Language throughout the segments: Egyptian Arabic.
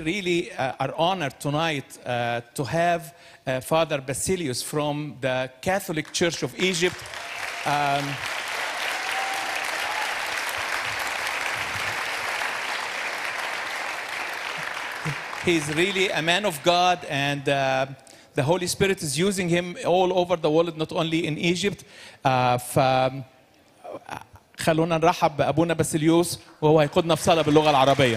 really uh, are honored tonight uh, to have uh, Father Basilius from the Catholic Church of Egypt. Um, he's really a man of God, and uh, the Holy Spirit is using him all over the world, not only in Egypt. Uh, ف خلونا نرحب بأبونا باسيليوس وهو هيقودنا في صلاة باللغة العربية.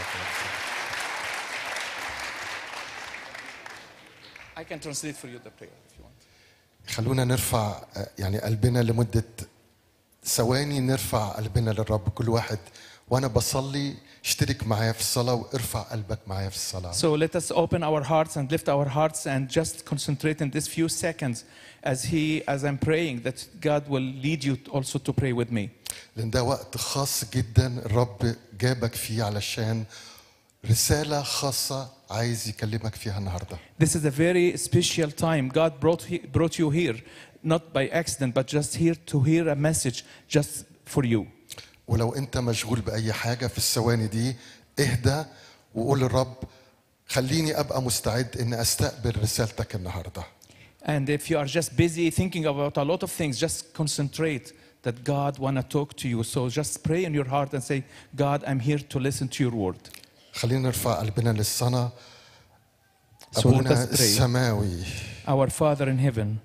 I can translate for you the prayer if you want. خلونا نرفع آه، يعني قلبنا لمدة ثواني نرفع قلبنا للرب كل واحد وانا بصلي اشترك معايا في الصلاة وارفع قلبك معايا في الصلاة So let us open our hearts and lift our hearts and just concentrate in this few seconds as he, as I'm praying, that God will lead you also to pray with me. لان ده وقت خاص جدا الرب جابك فيه علشان رسالة خاصة عايز يكلمك فيها النهاردة This is a very special time. God brought, he, brought you here, not by accident, but just here to hear a message just for you. ولو انت مشغول بأي حاجة في الثواني دي اهدى وقول للرب خليني أبقى مستعد إن أستقبل رسالتك النهاردة And if you are just busy thinking about a lot of things, just concentrate that God want to talk to you. So just pray in your heart and say, God, I'm here to listen to your word. خلينا نرفع قلبنا للصلاة So let أبونا us pray. السماوي Our Father in heaven,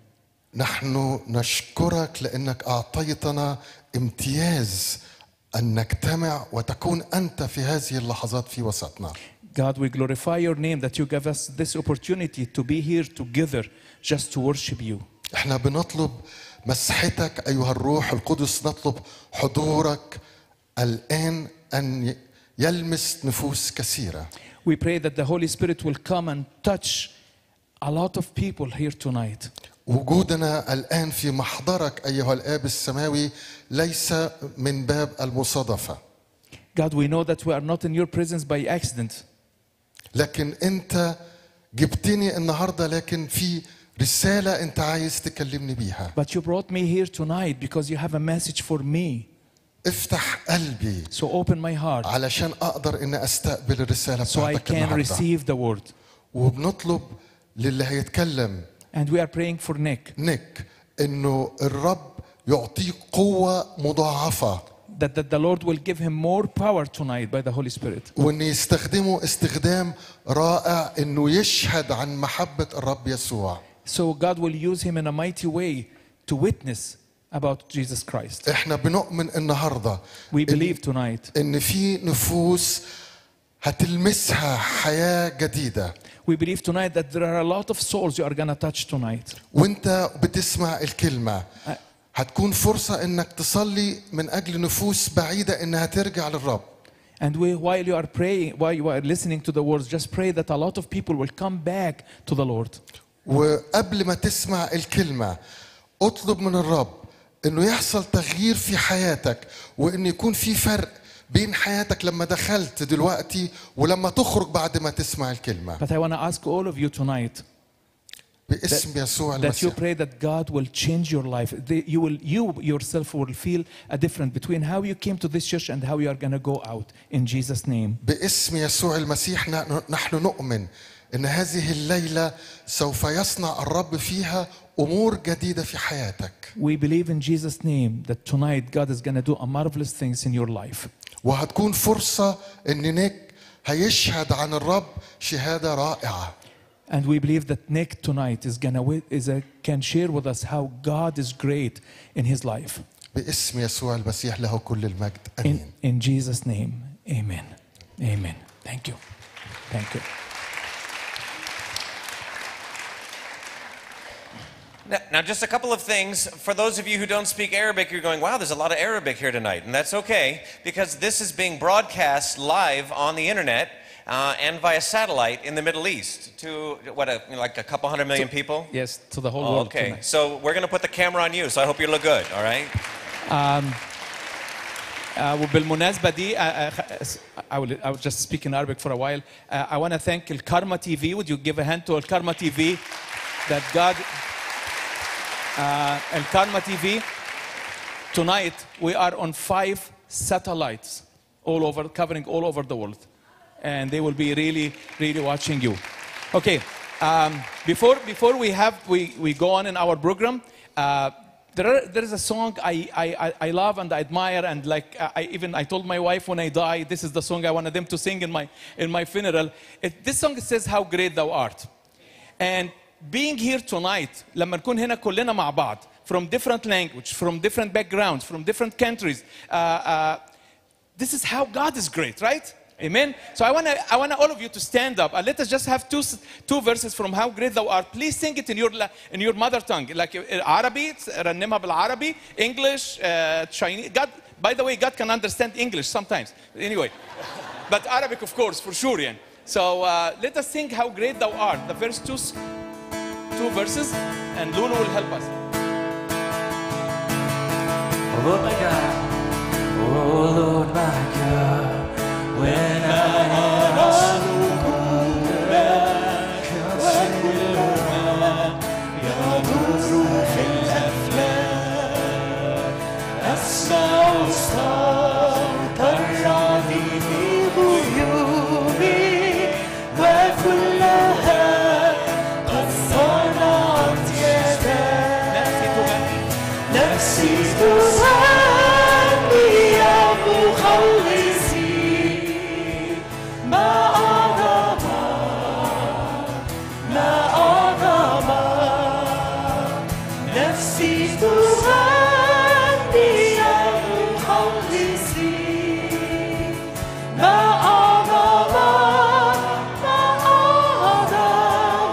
نحن نشكرك لأنك أعطيتنا امتياز أن نجتمع وتكون أنت في هذه اللحظات في وسطنا God, we glorify your name that you give us this opportunity to be here together just to worship you. احنا بنطلب مسحتك أيها الروح القدس نطلب حضورك الآن أن يلمس نفوس كثيرة We pray that the Holy Spirit will come and touch a lot of people here tonight. وجودنا الآن في محضرك أيها الآب السماوي ليس من باب المصادفة God, we know that we are not in your presence by accident, لكن أنت جبتني النهاردة لكن في رسالة أنت عايز تكلمني بيها but you brought me here tonight because you have a message for me. افتح قلبي So open my heart علشان أقدر أن أستقبل الرسالة so I بتاعتك can النهاردة receive the word. وبنطلب للي هيتكلم And we are praying for Nick نيك انه الرب يعطيه قوة مضاعفة that, that the Lord will give him more power tonight by the Holy Spirit. وان يستخدمه استخدام رائع انه يشهد عن محبة الرب يسوع So God will use him in a mighty way to witness about Jesus Christ. احنا بنؤمن النهاردة We إن, believe tonight. ان في نفوس هتلمسها حياة جديدة We believe tonight that there are a lot of souls you are going to touch tonight. وانت بتسمع الكلمة هتكون فرصة انك تصلي من اجل نفوس بعيدة انها ترجع للرب And we, while you are praying, while you are listening to the words, just pray that a lot of people will come back to the Lord. وقبل ما تسمع الكلمة اطلب من الرب انه يحصل تغيير في حياتك وان يكون في فرق بين حياتك لما دخلت دلوقتي ولما تخرج بعد ما تسمع الكلمة But I want to ask all of you tonight باسم يسوع that you المسيح pray that God will change your life. The- You, will, you yourself will feel a difference between how you came to this church and how you are going to go out. In Jesus' name. باسم يسوع المسيح ن- نحن نؤمن ان هذه الليلة سوف يصنع الرب فيها امور جديدة في حياتك We believe in Jesus' name that tonight God is going to do a marvelous things in your life. وهتكون فرصة ان نيك هيشهد عن الرب شهادة رائعة And we believe that Nick tonight is gonna wi- is a, can share with us how God is great in his life. باسم يسوع المسيح له كل المجد In, امين in Jesus' name, Amen. Amen. Thank you. Thank you. Now, now, just a couple of things. For those of you who don't speak Arabic, you're going, wow, there's a lot of Arabic here tonight. And that's okay, because this is being broadcast live on the internet uh, and via satellite in the Middle East to, what, a, like a couple hundred million people? Yes, to the whole Oh, world. okay. tonight. So we're going to put the camera on you, so I hope you look good, all right? Uh, وبالمناسبة دي uh, uh, I will, I will just speak in Arabic for a while. Uh, I want to thank El Karma TV. Would you give a hand to El Karma TV? That God, uh, El Karma TV. Tonight we are on five satellites, all over, covering all over the world. and they will be really, really watching you. Okay, um, before, before we, have, we, we go on in our program, uh, there, are, there is a song I, I, I- I love and I admire, and like I I even I told my wife when I die, this is the song I wanted them to sing in my, in my funeral. It, this song says, How Great Thou Art. And being here tonight, لما نكون هنا كلنا مع بعض, from different language, from different backgrounds, from different countries, uh, uh, this is how God is great, right? Amen. So I want to I want all of you to stand up and let us just have two two verses from how great thou art. Please sing it in your la- in your mother tongue, like uh, Arabic, رنمها بالعربي, English, uh, Chinese. God, by the way, God can understand English sometimes. Anyway, but Arabic, of course, for sure. يعني. So uh, let us sing how great thou art. The first two s- two verses, and Luna will help us. Oh my God, oh Lord my God, when I am أسمع صوت الرعد في غيومي وكلها قد صنعت يداي نفسي تغني يا مخلصي ما أعظم ما أعظم نفسي تغني يا مخلصي ما أعظم ما أعظم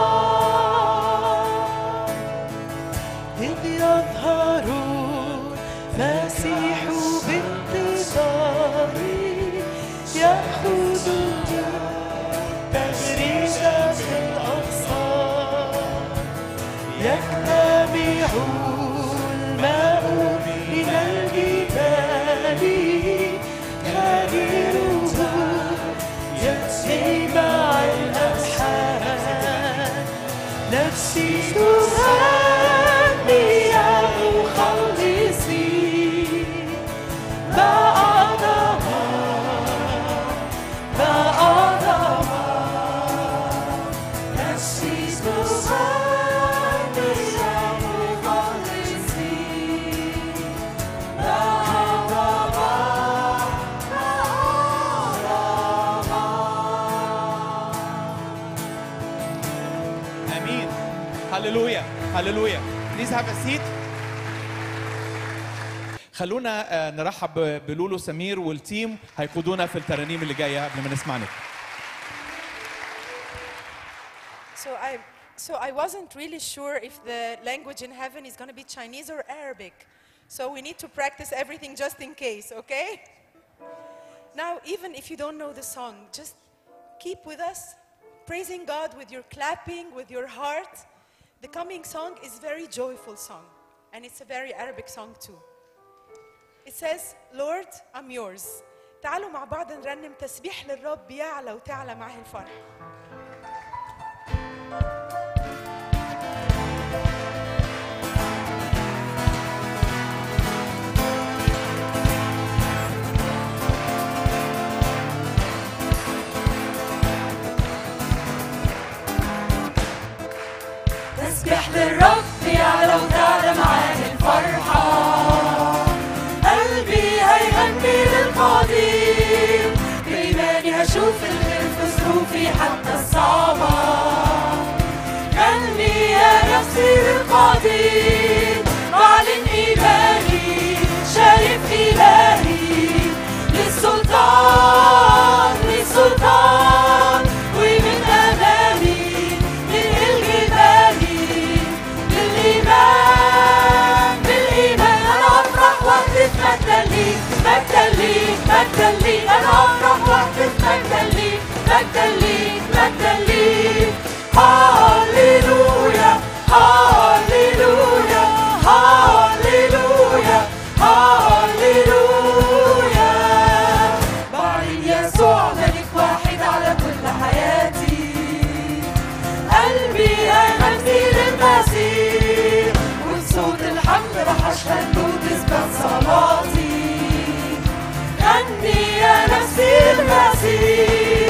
إذ يظهر المسيح بانتظار يأخذ تغريد في الأغصان يجتمع الماء من الجبال كبيره يأتي مع الأسحاب نفسي تغني يا مخلصي ما أعظم ما أعظم نفسي تغني يا مخلصي ما أعظم ما Amen. Hallelujah. Hallelujah. Please have a seat. خلونا آه، نرحب ب- بلولو سمير والتيم هيقودونا في الترانيم اللي جايه قبل ما نسمع نت. So I, so I wasn't really sure if the language in heaven is going to be Chinese or Arabic. So we need to practice everything just in case, okay? Now, even if you don't know the song, just keep with us, praising God with your clapping, with your heart. The coming song is very joyful song, and it's a very Arabic song too. It says, Lord, I'm yours. تعالوا مع بعض نرنم تسبيح للرب يعلى وتعلى معه الفرح. تسبح للرب يعلى وتعلى معاه الفرحة قلبي هيغني للقدير بإيماني هشوف الخير في ظروفي حتى الصعبة غني يا نفسي للقدير واعلن إيماني شايف إلهي للسلطان للسلطان ومن أمامي ننقل جبالي بالإيمان بالإيمان أنا أفرح وأهتف مجدا ليك مجدا ليك مجدا ليك أنا أفرح وأهتف مجدا ليك مجدا ليك مجدا ليك هاليلويا هاليلويا هاليلويا هاليلويا بعلن يسوع ملك واحد على كل حياتي قلبي هيغني للمسيح وبصوت الحمد رح اشهد له تثبت صلاتي غني يا نفسي المسيح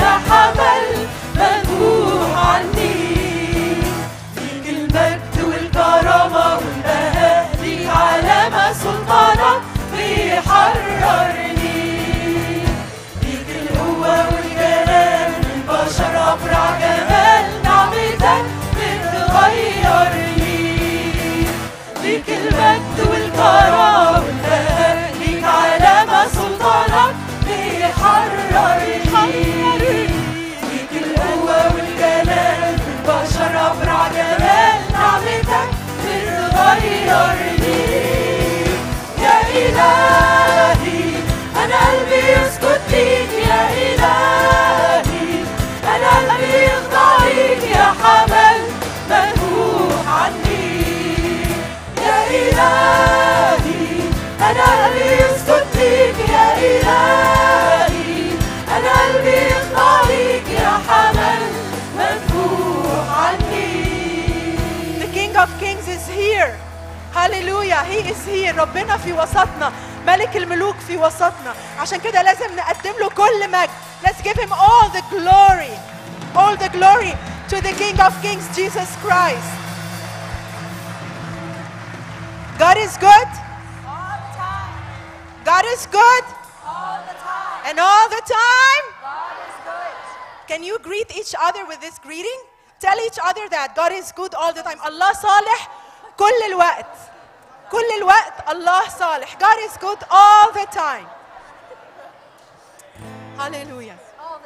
يا حمل مذبوح عني ليك المجد والكرامة والبهاء ليك علامة سلطانك بيحررني ليك القوة والجلال البشر أبرع جمال نعمتك بتغيرني ليك المجد والكرامة والبهاء ليك علامة سلطانك بيحررني ليك القوة والجلال البشر أبرع جمال نعمتك بتغيرني يا إلهي أنا قلبي يسكت ليك يا إلهي أنا قلبي يخضع ليك يا حمل مذبوح عني يا إلهي أنا قلبي يسكت ليك يا إلهي أنا قلبي يخضع ليك يا حمل مذبوح عني The King of Kings is here. هاليلويا He is here. ربنا في وسطنا. ملك الملوك في وسطنا. عشان كده لازم نقدم له كل مجد. Let's give him all the glory. All the glory to the King of Kings, Jesus Christ. God is good. God is good. And all the time. Can you greet each other with this greeting? Tell each other that God is good all the time. Allah صالح كل الوقت. كل الوقت الله صالح. God is good all the time. Hallelujah.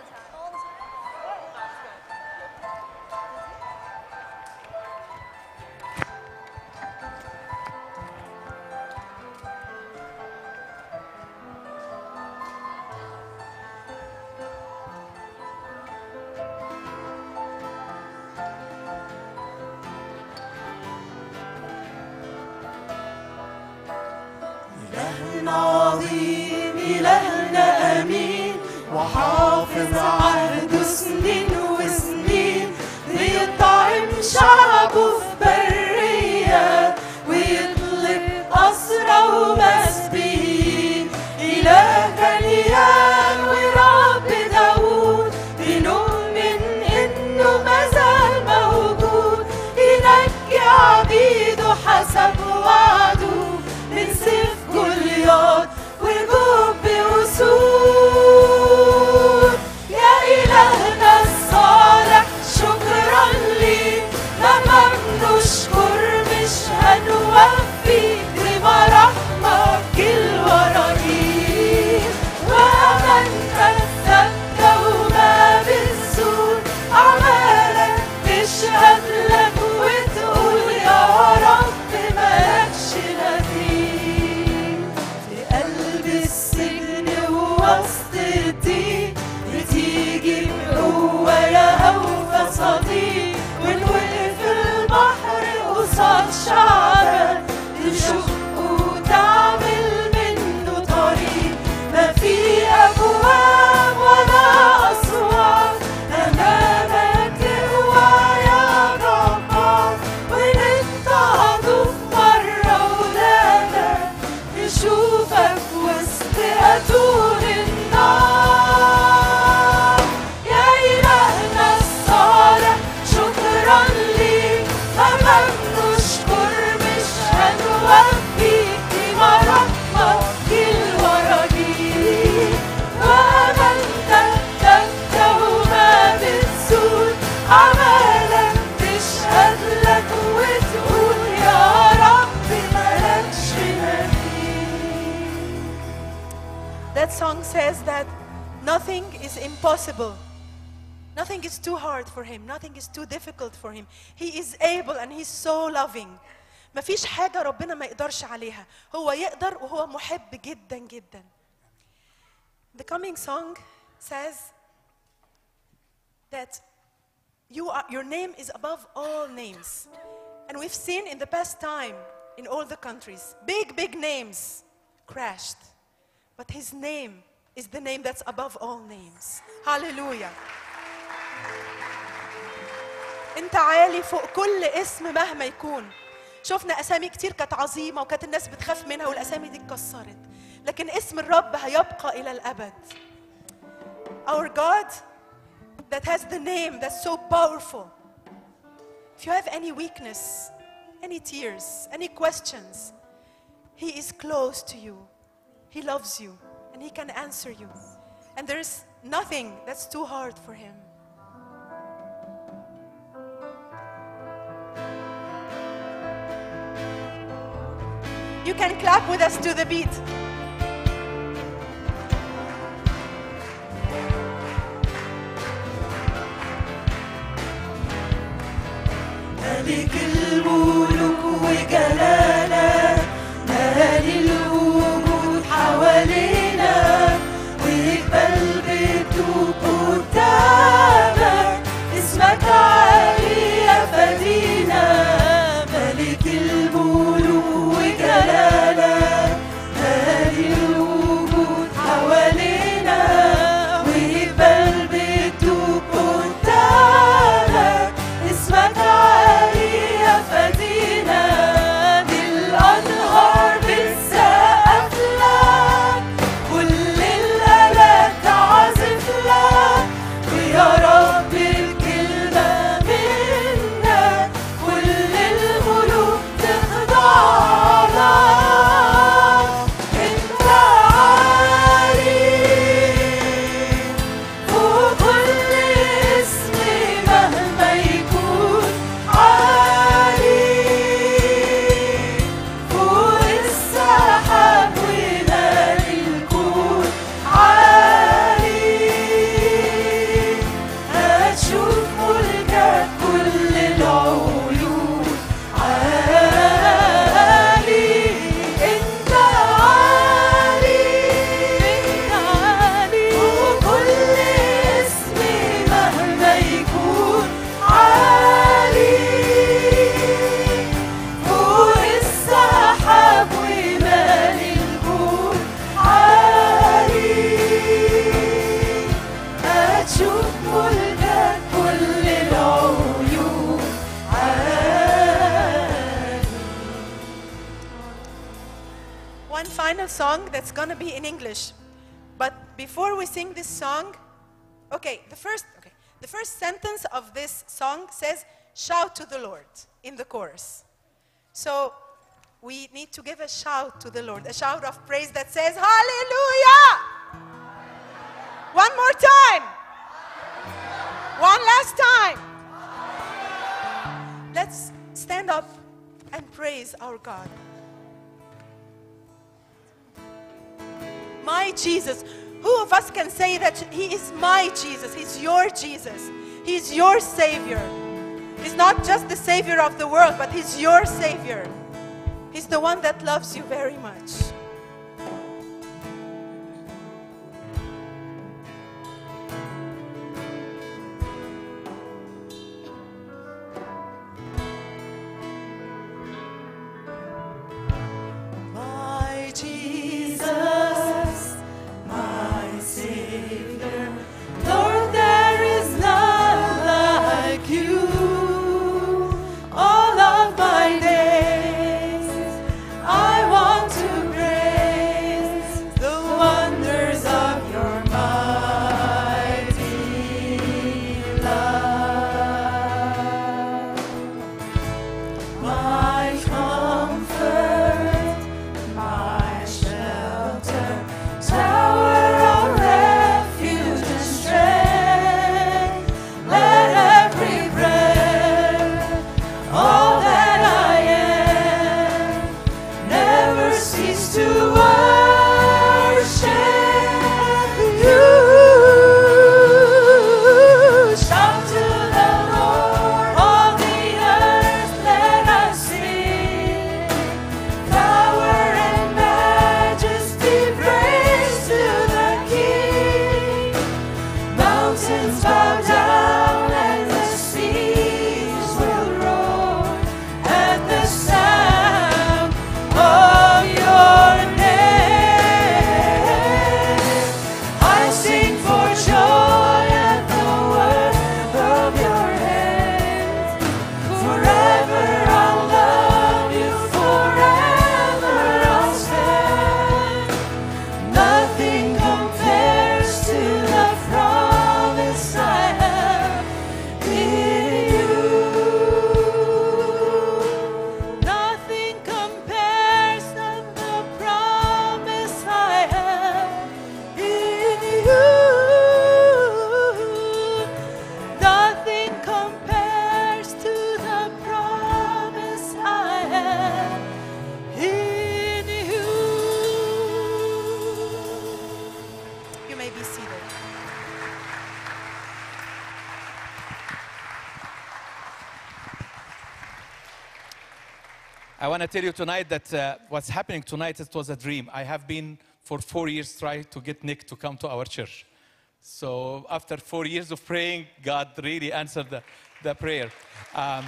إلهنا عظيم إلهنا أمين وحافظ عهده سنين وسنين بيطعم شعبه في برية ويطلق أسرى ومسبيين إله كليان ورب داوود بنؤمن إنه مازال موجود ينجي عبيده حسب وعده من سيف جولياط وجب أسود يا إلهنا الصالح شكرا ليك لما بنشكر مش هنوفي لمراحمك الورقين وأمانتك ثابتة وما بتزول أعمالك تشهد لك وتقول يا رب مالكش مثيل في قلب السجن ووسط الضيق بتيجي بقوة يا أوفى صديق ونوقف البحر قصاد شعرك تشق وتعمل منه طريق ما في أبواب ولا أسوار أمامك تقوى يا جبار ونضطهدوا في مرة ولادك نشوفك وسط أتون النار يا إلهنا الصالح شكرا ليك لما بنشكر مش هنوفيك لمراحمك الورقين وأمانتك ثابتة وما بتزول أعمالك تشهد لك وتقول يا رب مالكش مثيل That song says that nothing is impossible. Nothing is too hard for him. Nothing is too difficult for him. He is able and he's so loving. مفيش حاجة ربنا ما يقدرش عليها. هو يقدر وهو محب جدا جدا. The coming song says that you are, your name is above all names. And we've seen in the past time in all the countries, big, big names crashed. But his name is the name that's above all names. Hallelujah. انت عالي فوق كل اسم مهما يكون شفنا اسامي كتير كانت عظيمه وكانت الناس بتخاف منها والاسامي دي اتكسرت لكن اسم الرب هيبقى الى الابد Our God that has the name that's so powerful. If you have any weakness, any tears, any questions, He is close to you. He loves you and He can answer you. And there's nothing that's too hard for Him. You can clap with us to the beat. ملك الملوك وجلالك مال الوجود حوالينا ويقبل بيته قدامك اسمك عالي يا فدينا ملك الملوك وجلالك مال الوجود حوالينا ويقبل بيته قدامك اسمك عالي يا فدينا دي الأنهار بتسقف لك كل الآلات تعزف لك ويا رب الكلمة منك كل الملوك تخضع لك انت عالي فوق كل اسم مهما يكون عالي فوق السحاب ومال الكون عالي هتشوف ملكك كل العيون عالي انت عالي انت عالي وكل اسم مهما يكون عالي فوق السحاب ومال الكون عالي هتشوف ملكك كل العيون عالي One final song that's going to be in English. But before we sing this song, okay, the first okay, the first sentence of this song says shout to the Lord in the chorus. So we need to give a shout to the Lord, a shout of praise that says hallelujah. One more time. One last time. Let's stand up and praise our God. my Jesus. Who of us can say that He is my Jesus? He's your Jesus. He's your Savior. He's not just the Savior of the world, but He's your Savior. He's the one that loves you very much. My Jesus, my Savior, Lord, there is none like you. All of my days, I want to praise I want to tell you tonight that uh, what's happening tonight it was a dream. I have been for four years trying to get Nick to come to our church. So after four years of praying, God really answered the, the prayer. Um,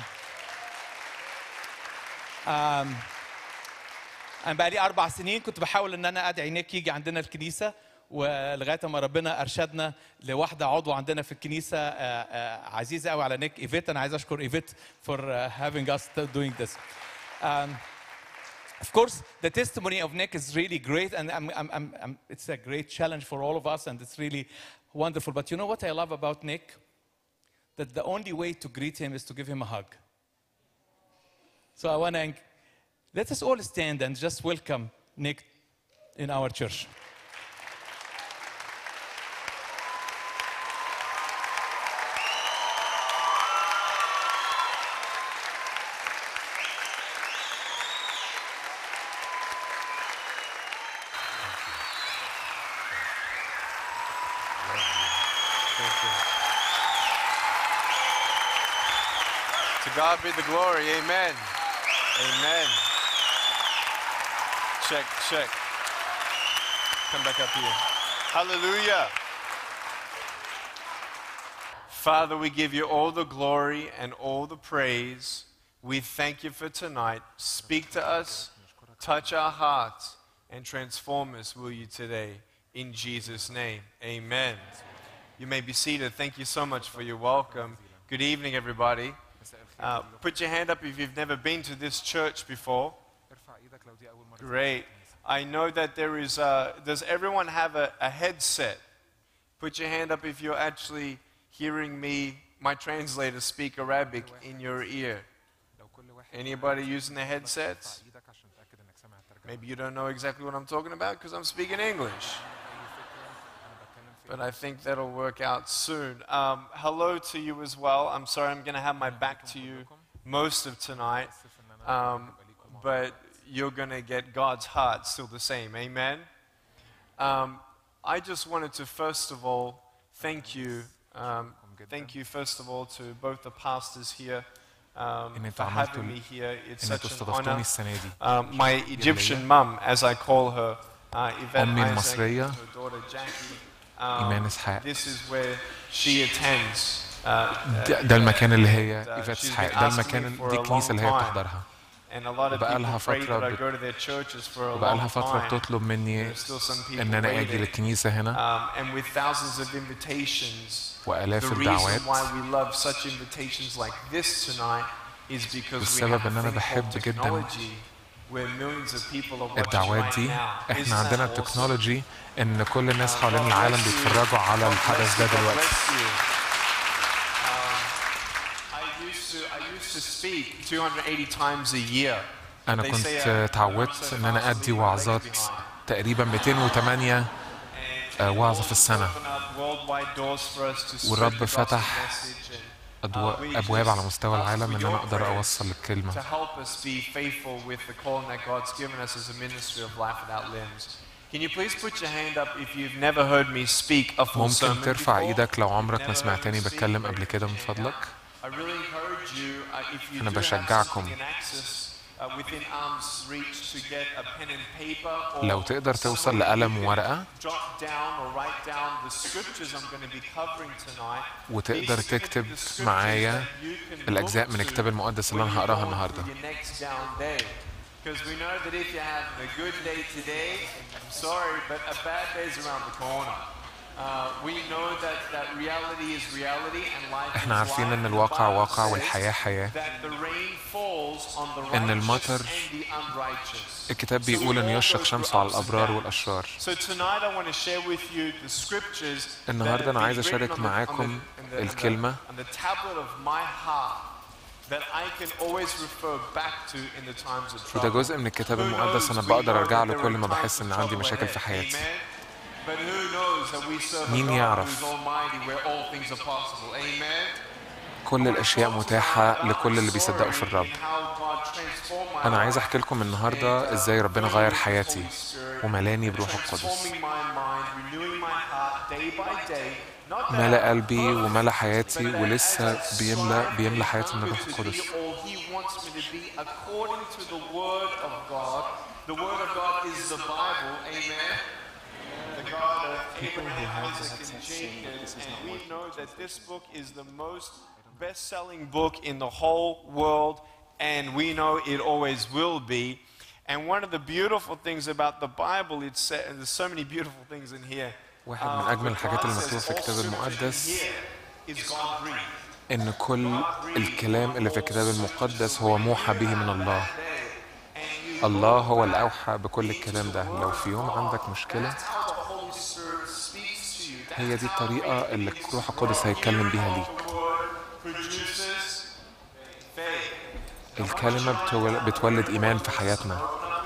um, انا بقالي اربع سنين كنت بحاول ان انا ادعي نيك يجي عندنا الكنيسه ولغايه ما ربنا ارشدنا لواحده عضو عندنا في الكنيسه آه، آه، عزيزه قوي على نيك ايفيت انا عايز اشكر ايفيت for uh, having us doing this. Um, of course, the testimony of Nick is really great, and I'm, I'm, I'm, I'm, it's a great challenge for all of us, and it's really wonderful. But you know what I love about Nick? That the only way to greet him is to give him a hug. So I want to let us all stand and just welcome Nick in our church. To God be the glory. Amen. Amen. Check, check. Come back up here. Hallelujah. Father, we give you all the glory and all the praise. We thank you for tonight. Speak to us, touch our hearts, and transform us, will you, today? In Jesus' name, amen. You may be seated. Thank you so much for your welcome. Good evening, everybody. Uh, put your hand up if you've never been to this church before. Great. I know that there is. Uh, does everyone have a, a headset? Put your hand up if you're actually hearing me, my translator, speak Arabic in your ear. Anybody using the headsets? Maybe you don't know exactly what I'm talking about because I'm speaking English. But I think that'll work out soon. Um, hello to you as well. I'm sorry I'm going to have my back to you most of tonight. Um, but you're going to get God's heart still the same. Amen? Um, I just wanted to, first of all, thank you. Um, thank you, first of all, to both the pastors here um, إن for انتوا عملتوا having me here. It's إن such انتوا an استضفتوني honor. السنة دي Um, my Egyptian mum, as I call her, uh, Yvette أمي Isaac, المصرية، her daughter Jackie. إيمان إسحاق. This is where she attends. Uh, ده, ده المكان اللي هي uh, ايفات she's اسحاق been ده asking المكان me for دي a الكنيسه long اللي هي time. بتحضرها And a lot of بقى people لها pray فترة that I بت- go to their churches for a بقى long لها فتره time. بتطلب مني There's still some people ان انا اجي waiting. للكنيسه هنا Um, and with thousands of invitations, the والاف reason الدعوات why we love such invitations like this tonight is because we والسبب have إن a أنا thing بحب called جداً technology where millions of people are watching الدعوات right دي now. احنا Isn't عندنا that awesome? التكنولوجي ان كل الناس Uh, حوالين God العالم bless you. بيتفرجوا على God الحدث bless ده you. God دلوقتي bless you. Um, I used to I used to speak 280 times a year. انا They كنت say I- اتعودت I'm so ان انا fast ادي leaving my legs وعظات behind. تقريبا 208 آه، وعظة في السنة. والرب فتح أدو- أبواب على مستوى العالم إن أنا أقدر أوصل الكلمة. To help us be faithful with the calling that God's given us as a ministry of life without limbs. Can you please put your hand up if you've never heard me speak a full sermon ممكن ترفع before? ايدك لو عمرك Never ما heard سمعتني me speak? بتكلم قبل كده من فضلك I really encourage you, uh, if you أنا do have بشجعكم. something in access, uh, within arm's reach to get a pen and paper or لو تقدر توصل somewhere لقلم you can وورقة jot down or write down the scriptures I'm going to be covering tonight. وتقدر These are تكتب the scriptures معايا that you can الأجزاء look من to الكتاب المقدس اللي when أنا you're هقراها going النهاردة. through your next down day. Because we know that if you're having a good day today, I'm sorry, but a bad day's around the corner. Uh, we know that, that reality is reality and life احنا is عارفين life. ان The الواقع Bible واقع says والحياة حياة that the rain falls on the إن righteous المطر and the unrighteous. الكتاب So بيقول we ان all يشرق go شمسه through على ups and الأبرار downs. والأشرار So tonight I want to share with you the scriptures that النهاردة have أنا been عايز written أشارك on the- معاكم on the- on the- on the- الكلمة on the tablet of my heart that I can always refer back to in the times of trouble. وده جزء من الكتاب Who المقدس knows? أنا We بقدر know أرجع that له there كل are ما times بحس of إن عندي trouble مشاكل في ahead. حياتي Amen? But who knows that we serve a مين God يعرف؟ who's almighty where all things are possible. Amen? كل الأشياء متاحة لكل اللي بيصدقوا في الرب أنا عايز أحكي لكم النهاردة إزاي ربنا غير حياتي وملاني بروح القدس ملا قلبي وملا حياتي ولسه بيملى بيملى حياتي من الروح القدس All he wants me to be according to the word of God. The word of God is the Bible. Amen. The God of Abraham, Isaac, and Jacob. And we know that this book is the most best-selling book in the whole world, and we know it always will be. And one of the beautiful things about the Bible, it's sa- there's so many beautiful things in here. واحد من Um, أجمل but الحاجات God اللي says مكتوبة في all الكتاب scripture المقدس here is God-breathed. إن كل الكلام اللي في الكتاب المقدس هو موحى به من الله الله هو اللي أوحى بكل الكلام ده لو في يوم عندك مشكلة How the Holy Spirit speaks to you. هي دي الطريقة اللي الروح القدس هيتكلم بيها ليك Word produces faith. الكلمة بتول- بتولد إيمان في حياتنا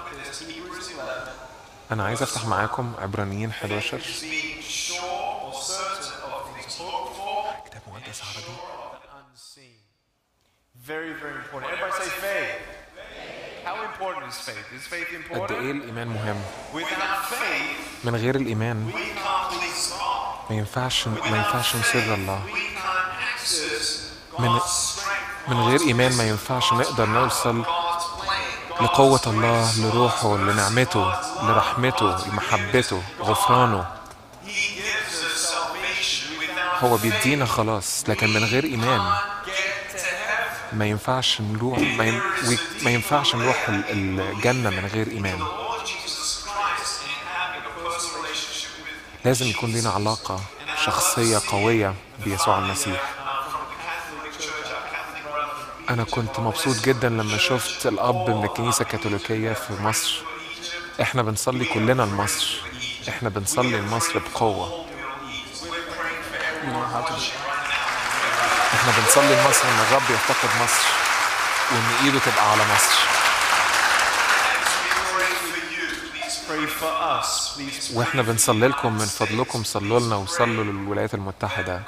أنا عايز أفتح معاكم عبرانيين 11 Being sure or certain of things hoped for, كتاب مقدس عربي but unseen. Very, very important. Everybody say faith. How important is faith? Is faith قد إيه important? الإيمان مهم Without faith, من غير الإيمان we can't please God. ما ينفعش ما ينفعش نسر الله We can't access من God's strength, من غير إيمان ما ينفعش نقدر نوصل God's plan, لقوة الله لروحه لنعمته لرحمته لمحبته غفرانه He gives us salvation without هو بيدينا خلاص لكن من غير إيمان get to heaven. ما ينفعش نروح ما, ين... وي- ما ينفعش نروح ال- الجنة من غير إيمان Lord Jesus Christ and having a personal relationship with Him. لازم يكون لنا علاقة شخصية قوية بيسوع المسيح From the Catholic Church, our Catholic brother, أنا كنت مبسوط جدا لما شفت الأب من الكنيسة الكاثوليكية في مصر إحنا بنصلي كلنا لمصر إحنا بنصلي لمصر بقوة إحنا بنصلي لمصر إن الرب يفتقد مصر وإن إيده تبقى على مصر pray for you. Please pray for us. Please وإحنا بنصلي لكم من فضلكم صلوا لنا وصلوا للولايات المتحدة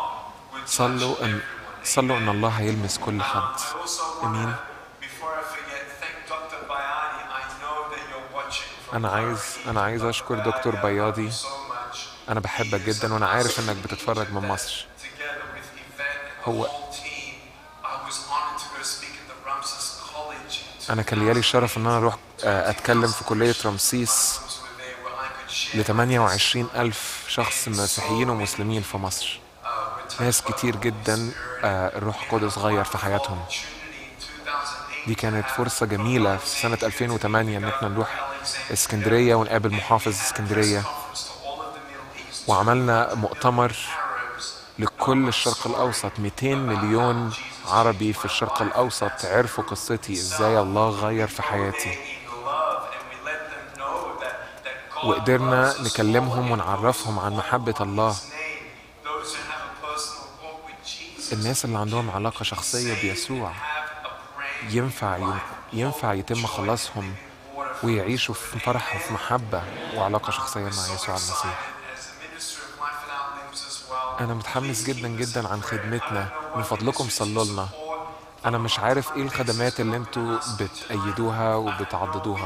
صلوا إن صلوا إن الله هيلمس كل حد also آمين before I forget, thank Dr. Bayani. I know that you're watching from أنا عايز أنا عايز أشكر دكتور بياضي so much. أنا بحبك جدا وأنا عارف إنك بتتفرج من مصر Together with Yvette and the هو- whole team, I was honored to go speak at the Ramses College. أنا كان ليالي الشرف إن أنا أروح آه، أتكلم في كلية رمسيس Were there where I could share ل 28 ألف شخص مسيحيين ومسلمين في مصر ناس كتير جدا آه، الروح القدس غير في حياتهم opportunity in 2008 دي كانت فرصة جميلة في سنة 2008 إن احنا نروح اسكندرية ونقابل محافظ اسكندرية conference to all of the Middle East وعملنا مؤتمر Arabs لكل الشرق الأوسط 200 مليون عربي في الشرق الأوسط عرفوا قصتي إزاي الله غير في حياتي in love, and we let them know that, that God وقدرنا نكلمهم ونعرفهم عن محبة الله name those who have a personal walk with Jesus الناس اللي عندهم علاقة شخصية بيسوع have a brand ينفع ينفع يتم خلاصهم ويعيشوا في فرح وفي محبة وعلاقة شخصية مع يسوع المسيح as a minister of life without limbs as well. أنا متحمس جدا جدا عن خدمتنا من فضلكم صلوا لنا أنا مش عارف إيه الخدمات اللي أنتوا بتأيدوها وبتعضدوها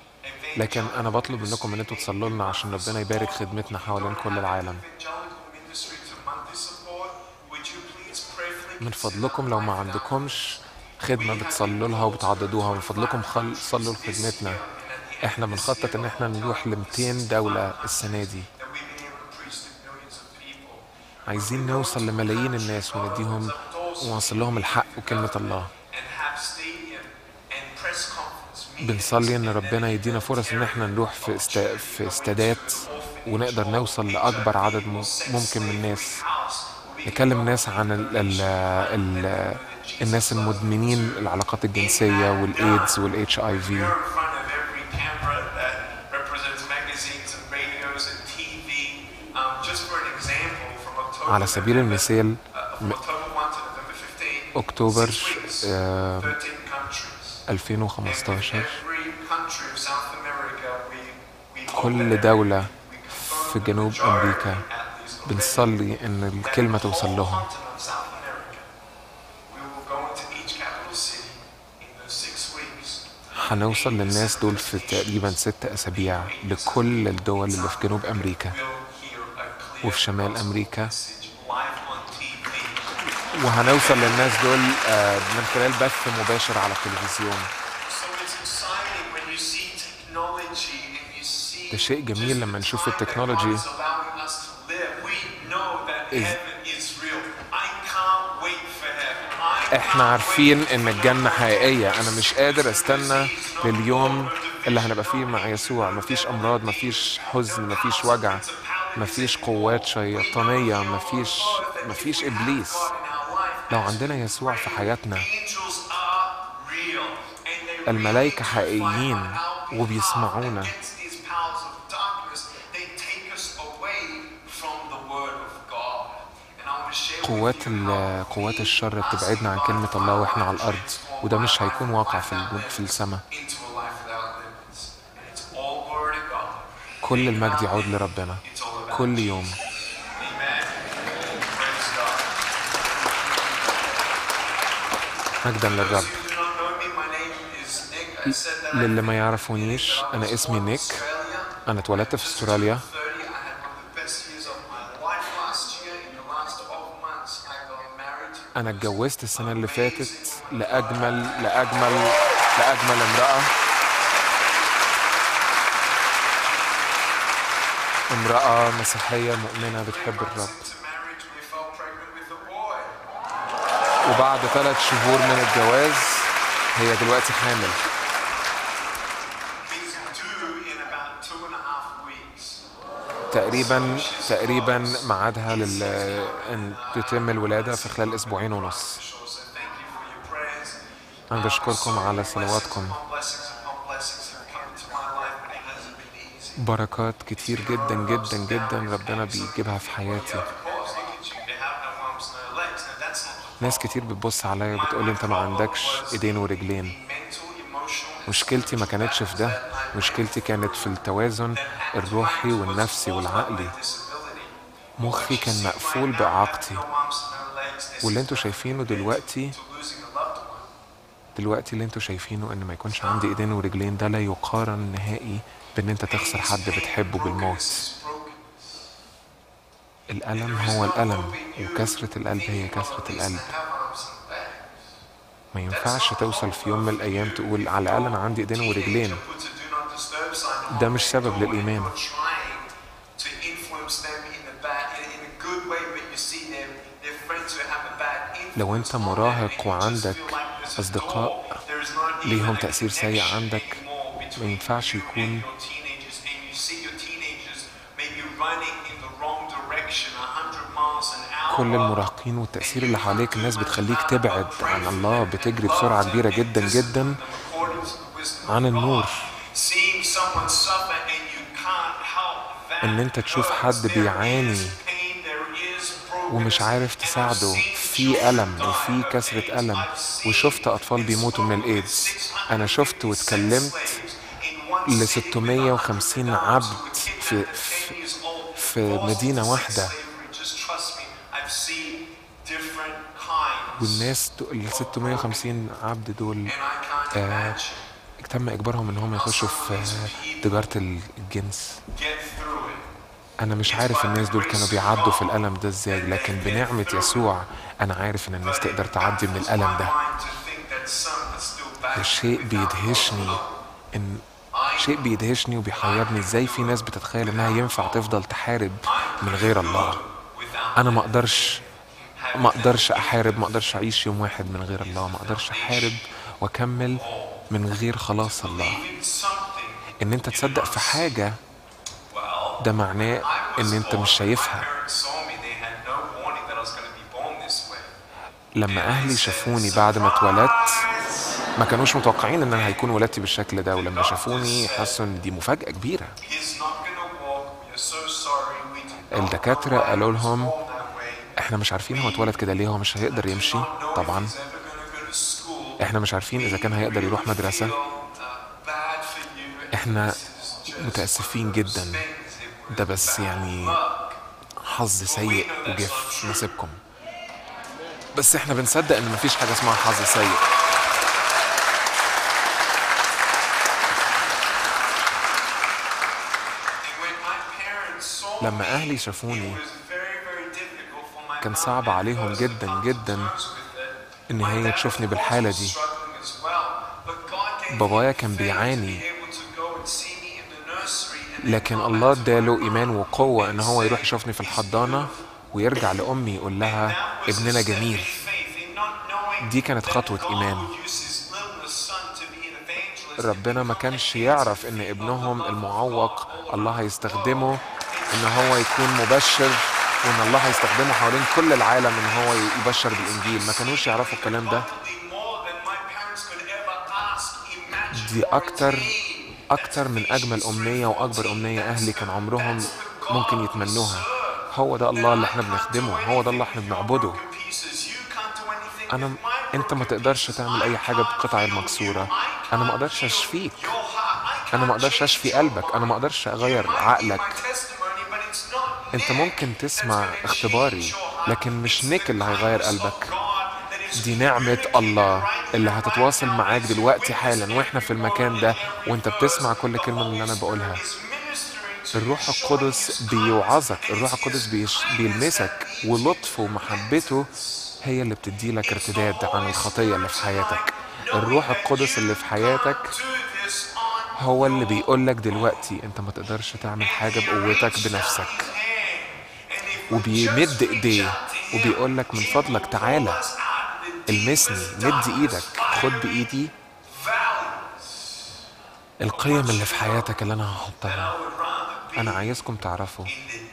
لكن أنا بطلب منكم إن أنتوا تصلوا لنا عشان ربنا يبارك خدمتنا حوالين كل العالم Evangelical ministry to monthly support. Would you please prayerfully من فضلكم لو ما عندكمش خدمة بتصلوا لها وبتعضدوها من فضلكم خل... صلوا لخدمتنا احنا بنخطط ان احنا نروح ل 200 دولة السنة دي that we've been able to preach to millions of people عايزين نوصل لملايين الناس ونديهم ونوصل لهم الحق وكلمة الله and have stadium and press conference meetings بنصلي ان ربنا يدينا فرص ان احنا نروح في استا... في استادات ونقدر نوصل لاكبر عدد م- ممكن من الناس نكلم ناس عن ال... ال... ال... الناس المدمنين العلاقات الجنسية والايدز والاتش اي في You're in front of every camera that represents magazines and radios and TV. Um, just for an example, from October, على سبيل المثال uh, from October 1 to November 15, أكتوبر six weeks, آه، 13 countries. 2015 Every country of South America, we, we hope كل that دولة we confirm في the جنوب majority أمريكا at least of بنصلي إن الكلمة توصل لهم continent of South America. We will go into each capital city in those six weeks. هنوصل للناس دول في تقريبا ست أسابيع لكل الدول اللي في جنوب أمريكا We'll hear a clear وفي شمال أمريكا live on TV. وهنوصل للناس دول آه، من خلال بث مباشر على التلفزيون So it's exciting when you see technology and you see ده شيء جميل لما نشوف time that God التكنولوجي is allowing us to live. We know that Is- heaven is real. I can't wait for heaven. I احنا can't عارفين wait ان for الجنة heaven. حقيقية انا مش قادر استنى لليوم اللي هنبقى فيه مع يسوع مفيش امراض مفيش حزن مفيش وجع مفيش قوات شيطانية مفيش مفيش ابليس لو عندنا يسوع في حياتنا Angels are real and they الملائكة really حقيقيين fight our وبيسمعونا. behalf against these powers of darkness. They take us away from the word of God. And I want to share with قوات you ال- how قوات we الشر ask بتبعدنا عن God كلمة to الله allow واحنا us على to الأرض transform وده our مش life هيكون from a واقع life في that ال- في السماء into a life without limits. And it's all glory to God. كل المجد يعود لربنا It's all about كل يوم Amen. Praise God. مجدا للرب Those who do not know me, my name is Nick. I said that للي ما يعرفونيش أنا اسمي نيك أنا اتولدت في استراليا 30, I had one of the best years of my life last year. In the last 12 months, I got married to أنا اتجوزت السنة اللي فاتت لأجمل لأجمل لأجمل امرأة امرأة مسيحية مؤمنة بتحب الرب into marriage. We fell pregnant with a boy. وبعد ثلاث شهور من الجواز هي دلوقتي حامل He's due in about two and a half weeks. تقريبا تقريبا ميعادها لل ان تتم الولادة في خلال أسبوعين ونص Sure, so thank you for your prayers. أنا بشكركم على صلواتكم Blessings upon blessings have come into my life, but it hasn't been easy. بركات كتير جدا جدا جدا ربنا بيجيبها في حياتي Of course, look at you. They have no arms, no legs. Now that's not the ناس كتير بتبص عليا وبتقولي انت ما عندكش ايدين ورجلين mental, emotional, مشكلتي ما كانتش في ده مشكلتي كانت في التوازن الروحي والنفسي والعقلي disability. مخي كان مقفول بإعاقتي No arms, no legs. This واللي انتوا شايفينه دلوقتي is losing a loved one. دلوقتي اللي انتوا شايفينه ان ما يكونش عندي ايدين ورجلين ده لا يقارن نهائي بان انت تخسر حد بتحبه بالموت الألم هو الألم وكسرة القلب هي كسرة القلب ما ينفعش توصل في يوم من الأيام تقول على الأقل أنا عندي إيدين ورجلين Put a do not disturb sign on ده مش سبب the door للإيمان. and you're trying to influence them in a bad, in, in a good way, but you see them, their friends who have a bad influence لو أنت on them, مراهق and you just وعندك feel like there's a أصدقاء door, there is not ليهم even a تأثير سيء connection عندك anymore ما between ينفعش you يكون and your teenagers, and you see your teenagers maybe running in the wrong direction, 100 miles an hour. كل المراهقين والتأثير اللي حواليك الناس بتخليك تبعد عن الله بتجري بسرعة كبيرة جدا جدا عن النور Seeing someone suffer and you can't help that إن أنت تشوف hurts. حد There بيعاني is pain, there is brokenness. ومش عارف And I've تساعده seen في children ألم die وفي of كسرة AIDS. ألم I've seen وشفت أطفال and بيموتوا من spoken with الإيدز 650 أنا شفت واتكلمت slaves in one ل city with 650 100 عبد adults who were في- kidnapped at 10 years old, في forced مدينة into واحدة. slavery. Just trust me, I've seen different kinds. والناس ال 650 عبد دول And I can't آه، imagine. تم إجبارهم إن هم يخشوا في تجارة الجنس Get through it. أنا مش عارف الناس دول كانوا بيعدوا في الألم ده إزاي لكن بنعمة يسوع أنا عارف إن الناس تقدر تعدي من الألم ده ده شيء بيدهشني إن شيء بيدهشني وبيحيرني إزاي في ناس بتتخيل إنها ينفع تفضل تحارب من غير الله أنا ما أقدرش ما أقدرش أحارب ما أقدرش أعيش يوم واحد من غير الله ما أقدرش أحارب وأكمل من غير خلاص الله إن أنت تصدق في حاجة ده معناه إن أنت مش شايفها لما اهلي شافوني بعد ما اتولدت ما كانوش متوقعين ان انا هيكون ولادتي بالشكل ده ولما شافوني حسوا ان دي مفاجأة كبيرة الدكاترة قالوا لهم احنا مش عارفين هو اتولد كده ليه هو مش هيقدر يمشي طبعا احنا مش عارفين اذا كان هيقدر يروح مدرسة احنا متأسفين جدا ده بس يعني حظ سيء وجه في نصيبكم بس احنا بنصدق ان مفيش حاجة اسمها حظ سيء لما أهلي شافوني كان صعب عليهم جدا جدا إن هي تشوفني بالحالة دي بابايا كان بيعاني لكن الله اداله إيمان وقوة إن هو يروح يشوفني في الحضانة ويرجع لأمي يقول لها ابننا جميل دي كانت خطوة إيمان ربنا ما كانش يعرف إن ابنهم المعوق الله هيستخدمه إن هو يكون مبشر وإن الله هيستخدمه حوالين كل العالم إن هو يبشر بالإنجيل ما كانوش يعرفوا الكلام ده دي أكتر أكتر من أجمل أمنية وأكبر أمنية أهلي كان عمرهم ممكن يتمنوها هو ده الله اللي احنا بنخدمه هو ده الله احنا بنعبده أنا أنت ما تقدرش تعمل أي حاجة بقطع المكسورة أنا ما أقدرش أشفيك أنا ما أقدرش أشفي قلبك أنا ما أقدرش أغير عقلك أنت ممكن تسمع اختباري لكن مش نيك اللي هيغير قلبك دي نعمة الله اللي هتتواصل معاك دلوقتي حالا واحنا في المكان ده وانت بتسمع كل كلمة من اللي انا بقولها الروح القدس بيوعظك الروح القدس بيش بيلمسك ولطفه ومحبته هي اللي بتدي لك ارتداد عن الخطية اللي في حياتك الروح القدس اللي في حياتك هو اللي بيقول لك دلوقتي انت ما تقدرش تعمل حاجة بقوتك بنفسك وبيمد ايديه وبيقول لك من فضلك تعالى المسني مد ايدك خد بايدي القيم اللي في حياتك اللي انا هحطها انا عايزكم تعرفوا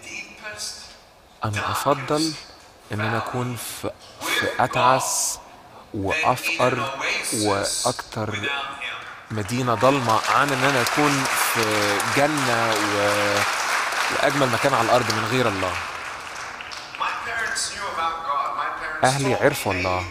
انا افضل ان انا اكون في في اتعس وافقر واكتر مدينه ضلمه عن ان انا اكون في جنه و... واجمل مكان على الارض من غير الله اهلي عرفوا الله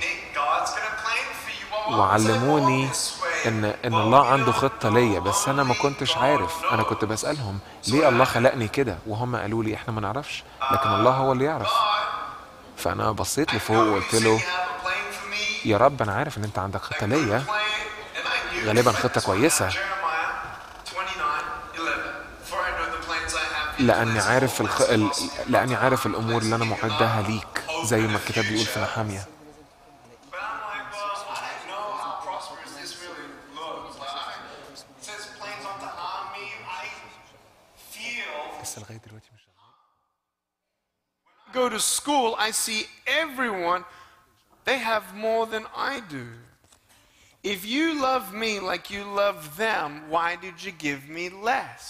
وعلموني ان ان الله عنده خطه ليا بس انا ما كنتش عارف انا كنت بسالهم ليه الله خلقني كده وهم قالوا لي احنا ما نعرفش لكن الله هو اللي يعرف فانا بصيت لفوق وقلت له يا رب انا عارف ان انت عندك خطه ليا غالبا خطه كويسه لاني عارف الخ... ال... لاني عارف الامور اللي انا معدها ليك زي ما الكتاب بيقول في نحاميه لسه لغايه دلوقتي مش go to school, I see everyone, they have more than I do. If you love me like you love them, why did you give me less?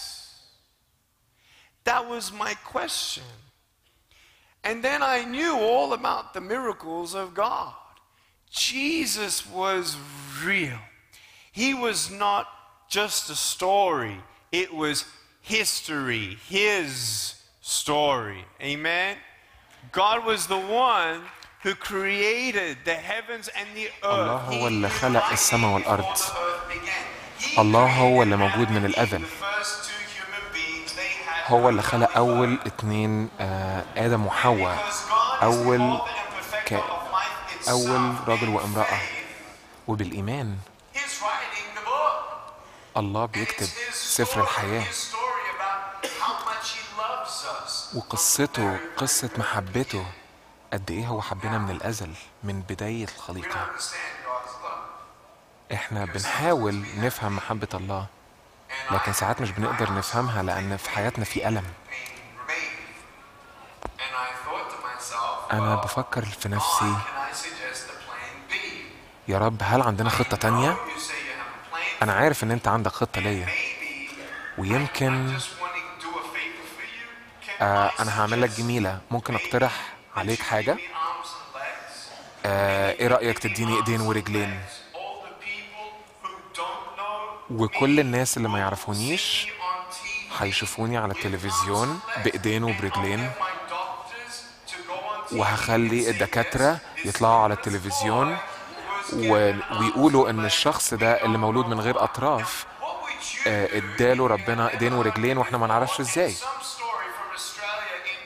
That was my question. And then I knew all about the miracles of God. Jesus was real. He was not just a story, it was history, his story. Amen? God was the one who created the heavens and the الله earth. هو He اللي knew خلق life السماء والأرض. before the earth began. He الله هو created اللي موجود من الأزل. the first two human beings, they had هو اللي خلق أول اتنين آه، آدم وحواء Because God is the أول author and perfecter ك- of life itself. أول رجل And وامرأة faith وبالإيمان is writing the book. الله And بيكتب it's his سفر story, الحياة his story about how much he loves us. وقصته قصة محبته قد إيه هو حبنا من الأزل من بداية We don't الخليقة understand God's love. إحنا بنحاول نفهم محبة الله And لكن I- ساعات مش بنقدر نفهمها لأن في حياتنا في ألم pain remained. And I thought to myself, أنا well, بفكر في God, نفسي can I suggest a plan B? يا رب هل عندنا خطة تانية؟ You say you have a plan أنا عارف إن أنت عندك خطة ليا Maybe ويمكن I just want to do a favor for you. Can آه I أنا هعمل لك suggest جميلة ممكن أقترح عليك you حاجة give me arms and legs? آه إيه رأيك تديني إيدين ورجلين All the people who don't know وكل الناس اللي ما يعرفونيش me on TV, هيشوفوني على التلفزيون بإيدين وبرجلين my doctors to go on TV وهخلي الدكاترة يطلعوا على التلفزيون و... ويقولوا إن الشخص ده اللي مولود من غير أطراف What would you آه، اداله ربنا ايدين ورجلين واحنا ما نعرفش ازاي Some story from Australia in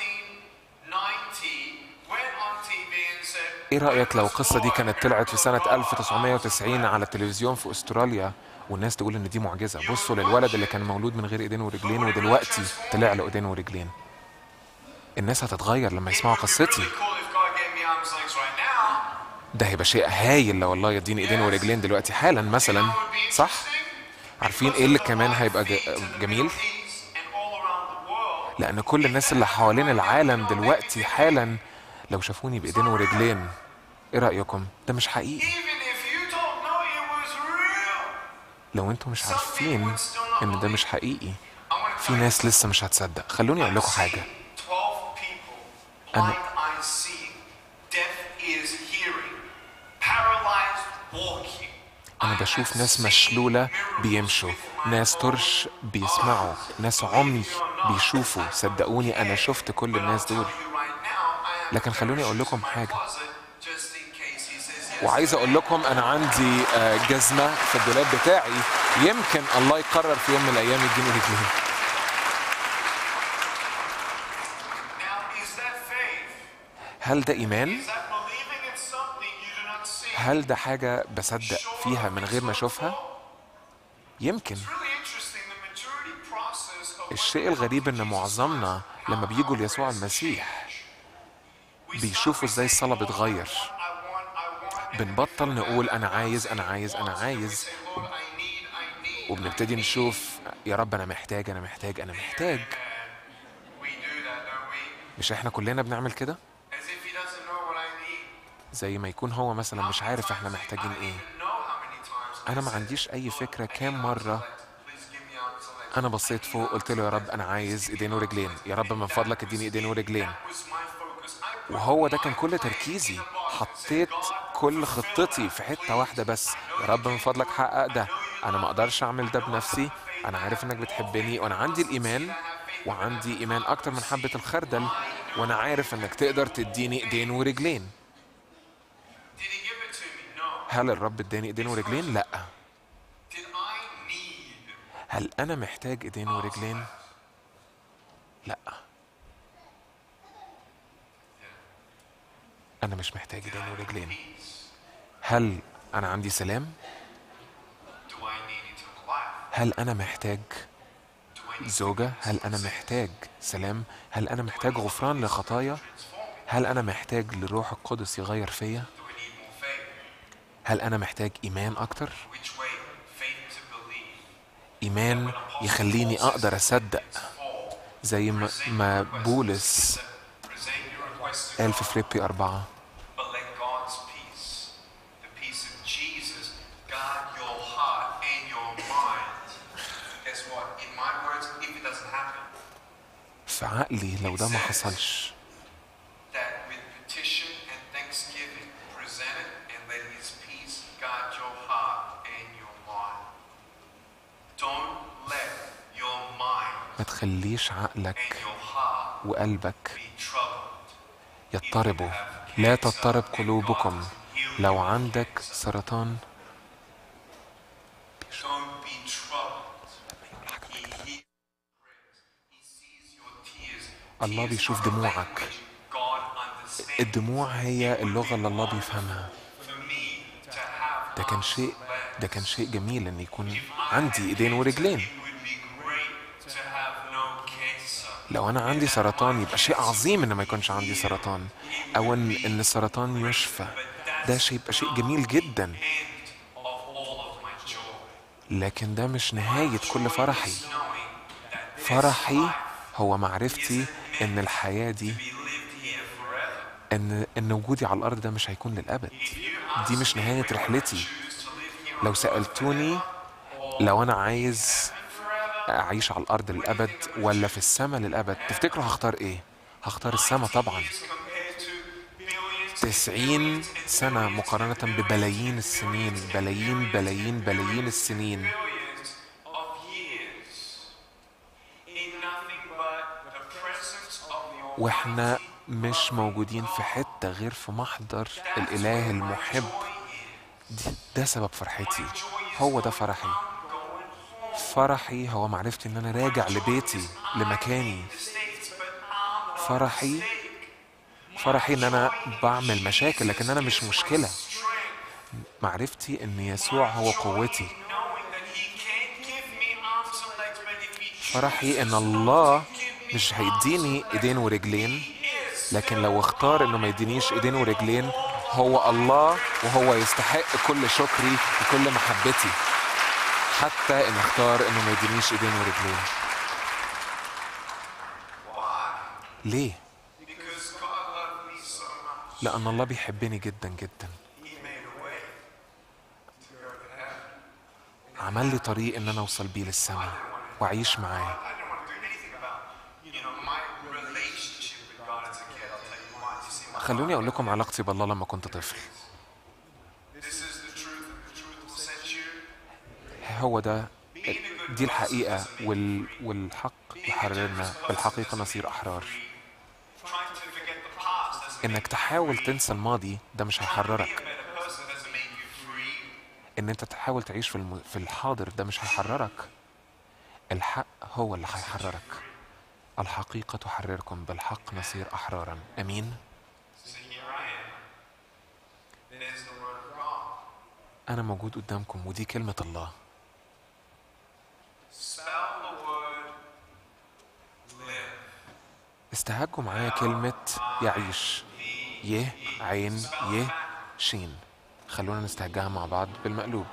1990 went on TV and said, ايه رأيك لو القصة دي كانت طلعت في سنة 1990 على التلفزيون في استراليا والناس تقول ان دي معجزة بصوا للولد اللي كان مولود من غير ايدين ورجلين ودلوقتي طلع له ايدين ورجلين الناس هتتغير لما يسمعوا It would be قصتي really cool if God gave me arms and legs right now. ده هيبقى شيء هايل لو الله يديني ايدين ورجلين دلوقتي حالا You know مثلا what would be صح interesting? عارفين Because ايه اللي of the كمان live هيبقى feed ج- to the جميل Middle East and all around the world. لان كل الناس اللي حوالين العالم دلوقتي حالا لو شافوني بايدين ورجلين ايه رايكم ده مش حقيقي Even if you don't know it was real. لو انتم مش عارفين ان ده مش حقيقي I want to في ناس لسه مش هتصدق خلوني اقول لكم حاجه 12 people, أنا- blind eyes seeing, deaf ears hearing, paralyzed walking. انا بشوف ناس مشلوله بيمشوا ناس طرش بيسمعوا ناس عمي بيشوفوا صدقوني انا شفت كل الناس دول لكن خلوني اقول لكم حاجه وعايز اقول لكم انا عندي آه، جزمه في الدولاب بتاعي يمكن الله يقرر في يوم من الايام يديني رجلين Now, is that faith? هل ده ايمان Is that believing in something you do not see? هل ده حاجه بصدق فيها من غير ما اشوفها يمكن It's really interesting the maturity process of الشيء الغريب ان معظمنا لما بيجوا ليسوع المسيح بيشوفوا ازاي الصلاه بتغير I want, I want, بنبطل نقول انا عايز انا عايز انا عايز Lord, I need, I need. وبنبتدي نشوف يا رب انا محتاج انا محتاج انا محتاج We do that, don't we? مش احنا كلنا بنعمل كده As if He doesn't know what I need. زي ما يكون هو مثلا مش عارف احنا محتاجين I ايه don't know how many times. انا ما عنديش اي فكره كام مره Please give me arms and legs. انا بصيت فوق قلت له يا رب انا عايز ايدين ورجلين يا رب من فضلك اديني ايدين ورجلين was my focus. I put وهو ده كان كل تركيزي حطيت كل خطتي في حته واحده بس يا رب من فضلك حقق ده انا ما اقدرش اعمل ده بنفسي انا عارف انك بتحبني وانا عندي الايمان وعندي ايمان اكتر من حبه الخردل وانا عارف انك تقدر تديني ايدين ورجلين Did He give it to me? No. هل الرب اداني ايدين ورجلين لا Did I need? هل انا محتاج ايدين ورجلين لا انا مش محتاج ايدين ورجلين هل انا عندي سلام Do I need eternal life? هل انا محتاج Do I need زوجة هل أنا محتاج سلام هل أنا محتاج غفران لخطايا هل أنا محتاج للروح القدس يغير فيا Do I need more faith? هل أنا محتاج إيمان أكتر Which way? Faith to believe. إيمان يخليني أقدر أصدق Four. زي ما, ما بولس Present your request to قال God, في فليبي أربعة but let God's peace, the peace of Jesus, guard your heart and your mind. Guess what? In my words, if it doesn't happen, في عقلي لو ده ما حصلش that with petition and thanksgiving, present it and let His peace guard your heart and your mind. Don't let your mind ما تخليش and عقلك your heart وقلبك be troubled. يضطربوا لا تضطرب قلوبكم لو عندك سرطان Don't be troubled. He hears prayers. He sees your tears. الله Tears بيشوف are a دموعك. language God understands. الدموع هي اللغة اللي الله بيفهمها For me to have ده كان arms شيء and ده legs, كان شيء جميل ان يكون if I عندي had ايدين cancer, ورجلين It would be great to have no cancer. لو انا عندي سرطان يبقى شيء عظيم ان ما يكونش عندي سرطان او ان ان السرطان يشفى ده شيء يبقى شيء جميل جدا End of all of my joy. لكن ده مش نهاية كل فرحي Knowing that this فرحي هو معرفتي ان الحياة دي be lived here forever. ان ان وجودي على الارض ده مش هيكون للابد دي مش نهاية رحلتي Choose to live here لو سألتوني لو انا عايز اعيش على الارض للابد ولا في السماء للابد تفتكروا هختار ايه هختار السماء طبعا compared to billions تسعين سنة مقارنة ببلايين السنين بلايين بلايين بلايين السنين billions of years in nothing but the presence of the واحنا مش موجودين في حتة غير في محضر الإله المحب دي- ده سبب فرحتي هو ده فرحي فرحي هو معرفتي ان انا راجع لبيتي لمكاني فرحي فرحي ان انا بعمل مشاكل لكن انا مش مشكلة معرفتي ان يسوع هو قوتي knowing that He can't give me arms and legs, but if He فرحي ان chooses to الله give مش هيديني ايدين ورجلين لكن لو اختار انه ما يدينيش ايدين ورجلين هو الله وهو يستحق كل شكري وكل محبتي حتى ان اختار انه ما يدينيش ايدين ورجلين ليه Because God loved me so much. لان الله بيحبني جدا جدا He made a way to go to heaven. عمل لي طريق ان انا اوصل بيه للسماء واعيش معاه I didn't want to do anything about, you know, my relationship with God as a kid. I'll tell you why. You see, my خلوني اقول لكم علاقتي بالله لما كنت طفل This is the truth, and the truth will set you. هو ده دي الحقيقة وال... والحق يحررنا بالحقيقة نصير أحرار Trying to forget the past doesn't إنك تحاول تنسى الماضي ده مش هيحررك make you a better person, doesn't make you free. إن أنت تحاول تعيش في, الم... في الحاضر ده مش هيحررك الحق هو اللي هيحررك الحقيقة تحرركم بالحق نصير أحرارا أمين So here I am. There's the word of God. أنا موجود قدامكم ودي كلمة الله Spell the word live. استهجوا معايا كلمة يعيش يه عين يه شين خلونا نستهجاها مع بعض بالمقلوب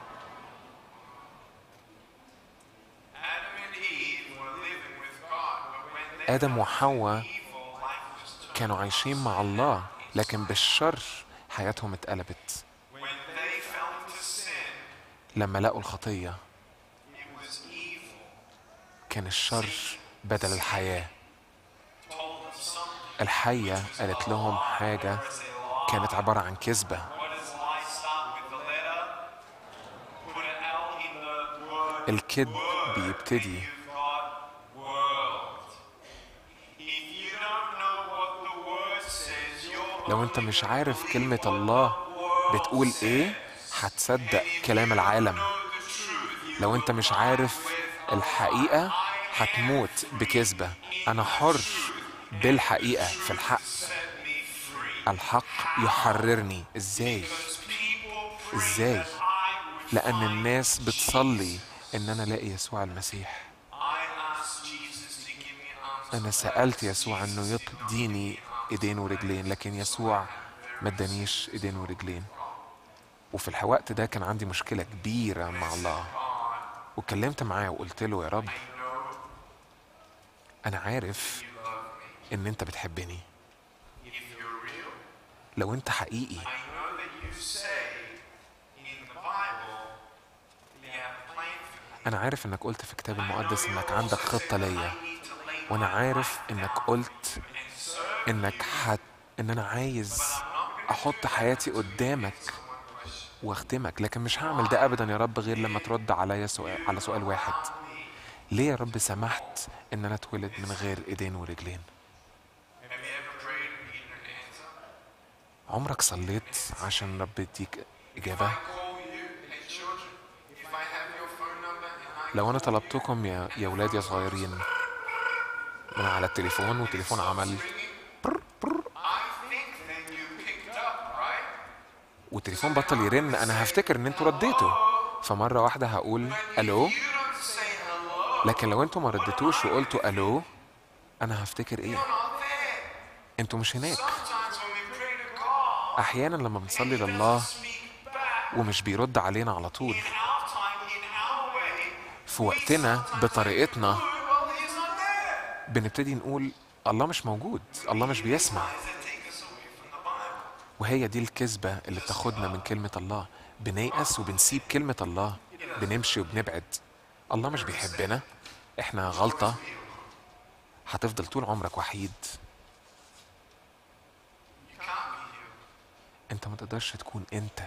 Adam and Eve were living with God, but when they آدم وحواء evil, life was turned. كانوا عايشين مع الله لكن بالشر حياتهم اتقلبت When they fell into sin, لما لقوا الخطية it was evil. كان الشر بدل الحياة Told them something. الحية قالت لهم حاجة كانت عبارة عن كذبة What does lie start with? The letter? Put an L in the word. الكذب بيبتدي You've got world. If you don't know what the word says, you're لو انت مش عارف كلمة الله بتقول ايه هتصدق كلام العالم لو انت مش عارف الحقيقة هتموت بكذبة انا حر بالحقيقة في الحق الحق يحررني ازاي ازاي لان الناس بتصلي ان انا الاقي يسوع المسيح I asked Jesus to give me arms. انا سالت يسوع انه يديني ايدين ورجلين لكن يسوع ما ادانيش ايدين ورجلين وفي الوقت ده كان عندي مشكله كبيره مع الله واتكلمت معاه وقلت له يا رب انا عارف ان انت بتحبني If you're real, لو انت حقيقي I know that you say in the Bible you have a plan for me. انا عارف انك قلت في الكتاب المقدس انك عندك خطه ليا وانا عارف انك قلت انك حت ان انا عايز احط حياتي قدامك واخدمك لكن مش هعمل ده ابدا يا رب غير لما ترد عليا سؤال على سؤال واحد ليه يا رب سمحت ان انا اتولد من غير ايدين ورجلين Have you ever prayed and needed an answer? عمرك صليت عشان رب يديك اجابه I call you, hey children, if I have your phone number and I لو انا طلبتكم يا يا ولاد يا صغيرين من على التليفون والتليفون عمل I think then you picked up, right? والتليفون بطل يرن انا هفتكر ان انتوا رديتوا فمره واحده هقول الو You don't say hello. لكن لو انتوا ما ردتوش وقلتوا الو انا هفتكر ايه Not there. انتوا مش هناك Sometimes when we pray to God, احيانا لما بنصلي لله speak back ومش بيرد علينا على طول in our time, in our way. في وقتنا بطريقتنا Well, He's not there. بنبتدي نقول الله مش موجود الله مش بيسمع Does that take us away from the Bible? وهي دي الكذبة اللي بتاخدنا من كلمة الله بنيأس وبنسيب كلمة الله بنمشي وبنبعد الله مش بيحبنا احنا غلطة هتفضل طول عمرك وحيد You can't be healed. انت ما تقدرش تكون انت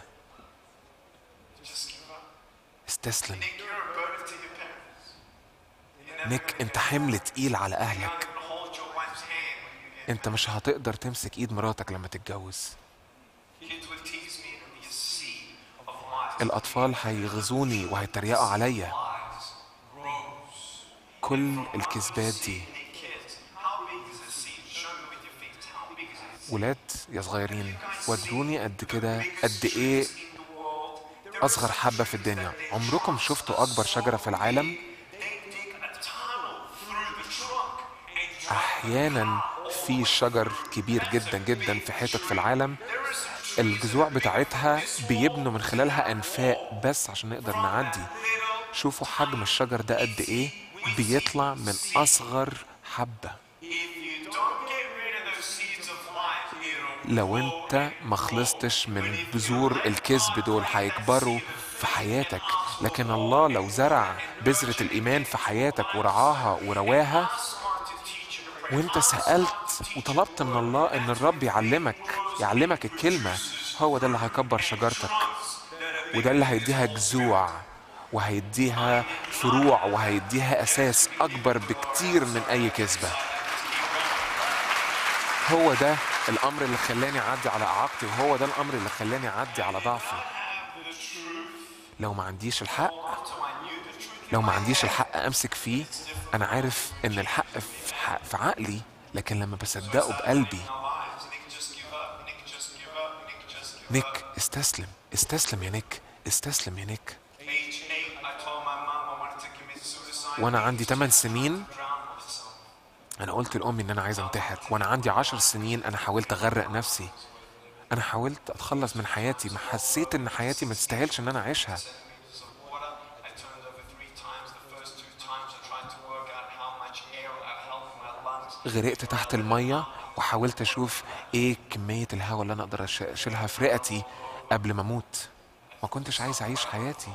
Just give up. استسلم Nick, you're a burden to your parents. You're never نيك انت حمل تقيل على اهلك gonna hold your wife's hand when you get انت مش هتقدر تمسك ايد مراتك لما تتجوز Kids would tease me and be a seed of lies. الاطفال هيغزوني وهيتريقوا عليا Lies grows. كل الكذبات دي Hey kids, how big is a seed? Show me with your fingers. How big is it? ولاد يا صغيرين وروني قد كده قد ايه In the world, there اصغر حبة في الدنيا عمركم شفتوا اكبر شجرة في العالم they dig a tunnel through the trunk احيانا في شجر كبير جدا جدا في حتت في العالم الجذوع بتاعتها بيبنوا من خلالها انفاق بس عشان نقدر نعدي شوفوا حجم الشجر ده قد ايه بيطلع من اصغر حبه If you don't get rid of those seeds of life, it'll لو انت ما خلصتش من بذور الكذب دول هيكبروا في حياتك لكن الله لو زرع بذرة الإيمان في حياتك ورعاها ورواها وانت سألت وطلبت من الله ان الرب يعلمك يعلمك الكلمة هو ده اللي هيكبر شجرتك وده اللي هيديها جذوع وهيديها فروع وهيديها أساس أكبر بكتير من أي كذبة هو ده الامر اللي خلاني اعدي على اعاقتي وهو ده الامر اللي خلاني اعدي على ضعفي لو ما عنديش الحق لو ما عنديش الحق امسك فيه انا عارف ان الحق في, ح- في عقلي لكن لما بصدقه بقلبي lives, and they can just give up, and they can just give up, and they can just give نيك استسلم استسلم يا نيك استسلم يا نيك Age eight, I told my mom I wanted to commit suicide. وانا عندي 8 سنين drown myself. انا قلت لامي ان انا عايز انتحر وانا عندي 10 سنين انا حاولت اغرق نفسي انا حاولت اتخلص من حياتي ما حسيت ان حياتي ما تستاهلش ان انا اعيشها Liters of water. I turned over three times. The first two times I tried to work out how much air I held in my lungs. غرقت تحت المية وحاولت أشوف إيه كمية الهواء اللي أنا أقدر أش- أشيلها في رئتي قبل ما أموت ما كنتش عايز أعيش حياتي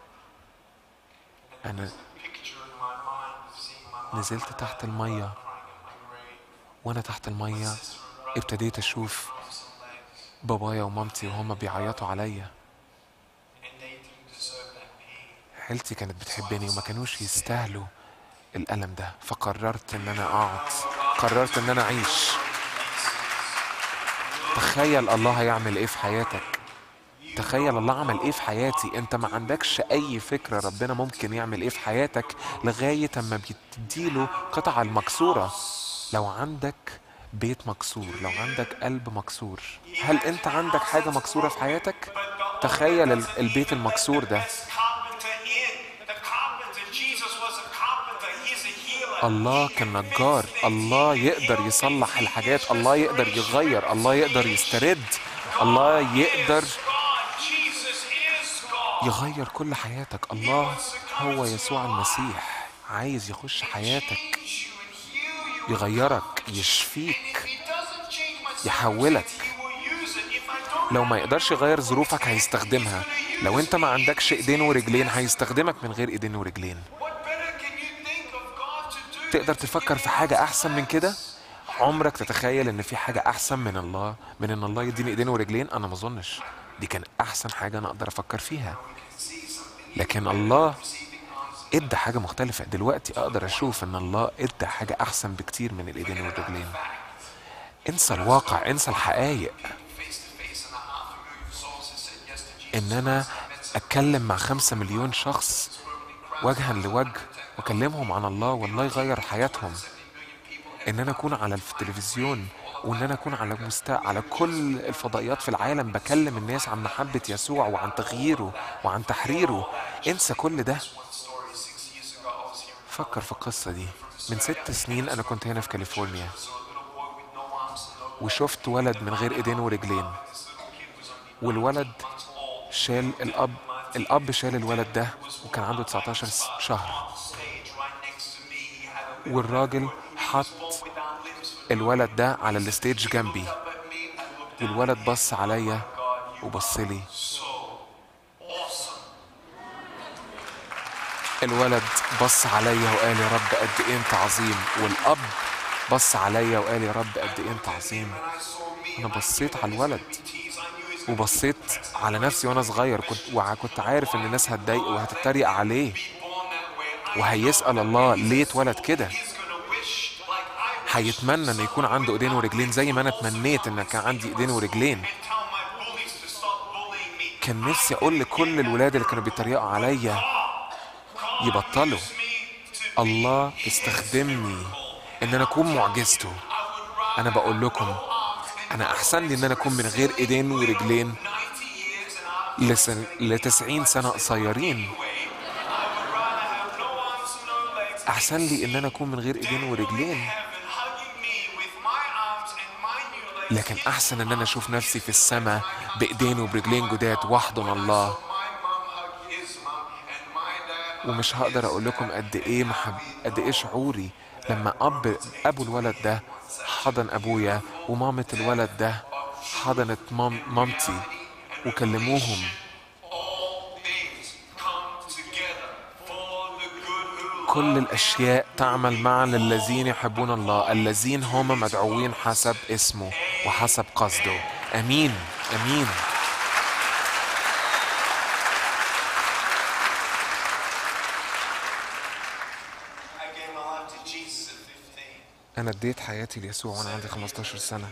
أنا Picture in my mind of seeing my mom نزلت تحت المية وأنا تحت المية ابتديت أشوف بابايا ومامتي وهما بيعيطوا عليا and they didn't deserve that pain. عيلتي كانت بتحبني وما كانوش يستاهلوا الألم ده فقررت إن أنا أقعد قررت إن أنا أعيش تخيل الله هيعمل إيه في حياتك تخيل الله عمل إيه في حياتي أنت ما عندكش أي فكرة ربنا ممكن يعمل إيه في حياتك لغاية أما بتديله قطعة المكسورة لو عندك بيت مكسور لو عندك قلب مكسور هل أنت عندك حاجة مكسورة في حياتك؟ تخيل ال- البيت المكسور ده Carpenter in. The carpenter, Jesus was a carpenter. He's a healer. الله كان نجار الله يقدر يصلح الحاجات الله يقدر يغير الله يقدر يسترد الله يقدر God, Jesus is God. يغير كل حياتك الله هو يسوع المسيح عايز يخش حياتك Change you and heal you. يغيرك يشفيك If he doesn't change my يحولك he will use it. If I don't لو ما يقدرش يغير ظروفك هيستخدمها لو انت ما عندكش ايدين ورجلين هيستخدمك من غير ايدين ورجلين what better can you think of God to do? تقدر تفكر في حاجة أحسن من كده؟ عمرك تتخيل إن في حاجة أحسن من الله من إن الله يديني إيدين ورجلين؟ أنا ما أظنش. دي كان أحسن حاجة أنا أقدر أفكر فيها. لكن الله إدى حاجة مختلفة، دلوقتي أقدر أشوف إن الله إدى حاجة أحسن بكتير من الإيدين والرجلين. انسى الواقع، انسى الحقائق. Face to face and a half a million souls have said yes to Jesus. إن أنا أتكلم مع خمسة مليون شخص وجها لوجه وأكلمهم عن الله والله يغير حياتهم. ان انا اكون على التلفزيون وان انا اكون على مست... على كل الفضائيات في العالم بكلم الناس عن محبة يسوع وعن تغييره وعن تحريره انسى كل ده Story six years ago, I was here. فكر في القصة دي من ست سنين انا كنت هنا في كاليفورنيا So a little boy with no arms and no وشفت ولد من غير ايدين ورجلين والولد شال الاب الاب شال الولد ده وكان عنده 19 س- شهر stage right next to me. He had a والراجل حط without limbs for الولد ده على الستيج جنبي but me. I looked والولد بص عليا وبص لي awesome. الولد بص عليا وقال يا رب قد ايه انت عظيم والاب بص عليا وقال يا رب قد ايه انت عظيم I saw me. انا بصيت على الولد Tease. I knew his وبصيت على نفسي وانا صغير كنت وكنت عارف ان الناس هتضايق وهتتريق عليه born that way. I وهيسأل الله ليه اتولد كده He's gonna wish like I هيتمنى ان يكون عنده ايدين ورجلين زي ما انا اتمنيت ان كان عندي ايدين ورجلين tell my bullies to stop bullying me. كان نفسي اقول لكل الولاد اللي كانوا بيتريقوا عليا يبطلوا الله استخدمني ان انا اكون معجزته انا بقول لكم انا احسن لي ان انا اكون من غير ايدين ورجلين لسن... لتسعين سنة قصيرين احسن لي ان انا اكون من غير ايدين ورجلين لكن احسن ان انا اشوف نفسي في السماء بايدين وبرجلين جداد واحضن الله ومش هقدر اقول لكم قد ايه محب قد ايه شعوري لما اب ابو الولد ده حضن ابويا ومامة الولد ده حضنت مام مامتي وكلموهم كل الاشياء تعمل معا للذين يحبون الله الذين هم مدعوين حسب اسمه وحسب قصده امين امين I gave my life to Jesus at 15. انا اديت حياتي ليسوع وانا عندي 15 سنه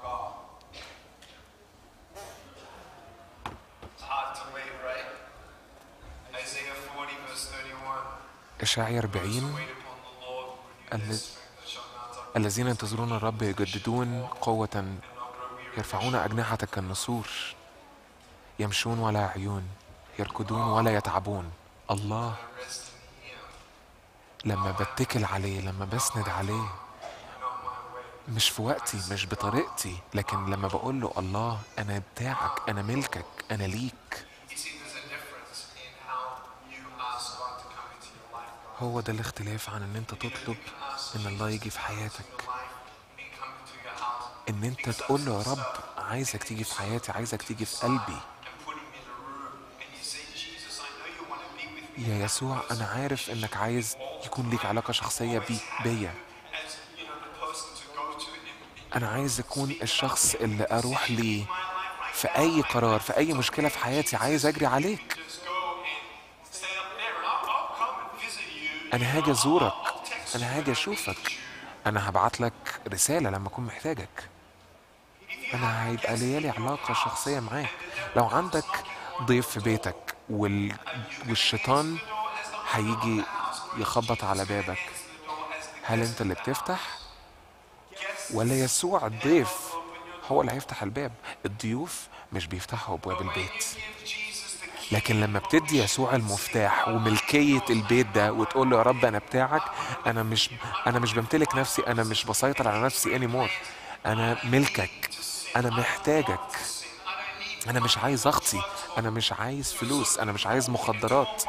It's hard to believe, right? Isaiah 40, verse 31. اشعيا 40 Wait upon the Lord, renew their الذي- strength, they shall mount up الذين ينتظرون الرب يجددون قوة and not grow weary. يرفعون أجنحة كالنسور يمشون ولا عيون يركضون ولا يتعبون الله Rest in Him, لما بتكل عليه لما بسند عليه not my way. مش في وقتي مش بطريقتي لكن لما بقول له الله أنا بتاعك أنا ملكك أنا ليك You see, there's a difference in how you ask God to come into your life, God. هو ده الاختلاف عن ان انت تطلب ان الله يجي في حياتك Life, me coming to your house ان انت تقول له يا رب عايزك تيجي في حياتي عايزك تيجي في قلبي and putting me in a room, and you say, Jesus, I know you want to be with me. يا يسوع انا عارف انك عايز يكون ليك علاقة شخصية بي بيا As you know, the person to go to in, in انا عايز اكون الشخص اللي اروح ليه في اي قرار في اي مشكلة في حياتي عايز اجري عليك just go and stand up there, and I'll, I'll come and visit you. انا هاجي ازورك انا هاجي اشوفك انا هبعت لك رسالة لما اكون محتاجك انا هيبقى ليالي علاقة شخصية معاك لو عندك ضيف في بيتك وال... والشيطان هيجي يخبط على بابك هل انت اللي بتفتح ولا يسوع الضيف هو اللي هيفتح الباب الضيوف مش بيفتحوا ابواب البيت لكن لما بتدي يسوع المفتاح وملكية البيت ده وتقول له يا رب أنا بتاعك أنا مش أنا مش بمتلك نفسي أنا مش بسيطر على نفسي anymore أنا ملكك أنا محتاجك أنا مش عايز أخطي أنا مش عايز فلوس أنا مش عايز مخدرات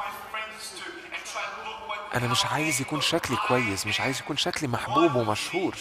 أنا مش عايز يكون شكلي كويس مش عايز يكون شكلي محبوب ومشهور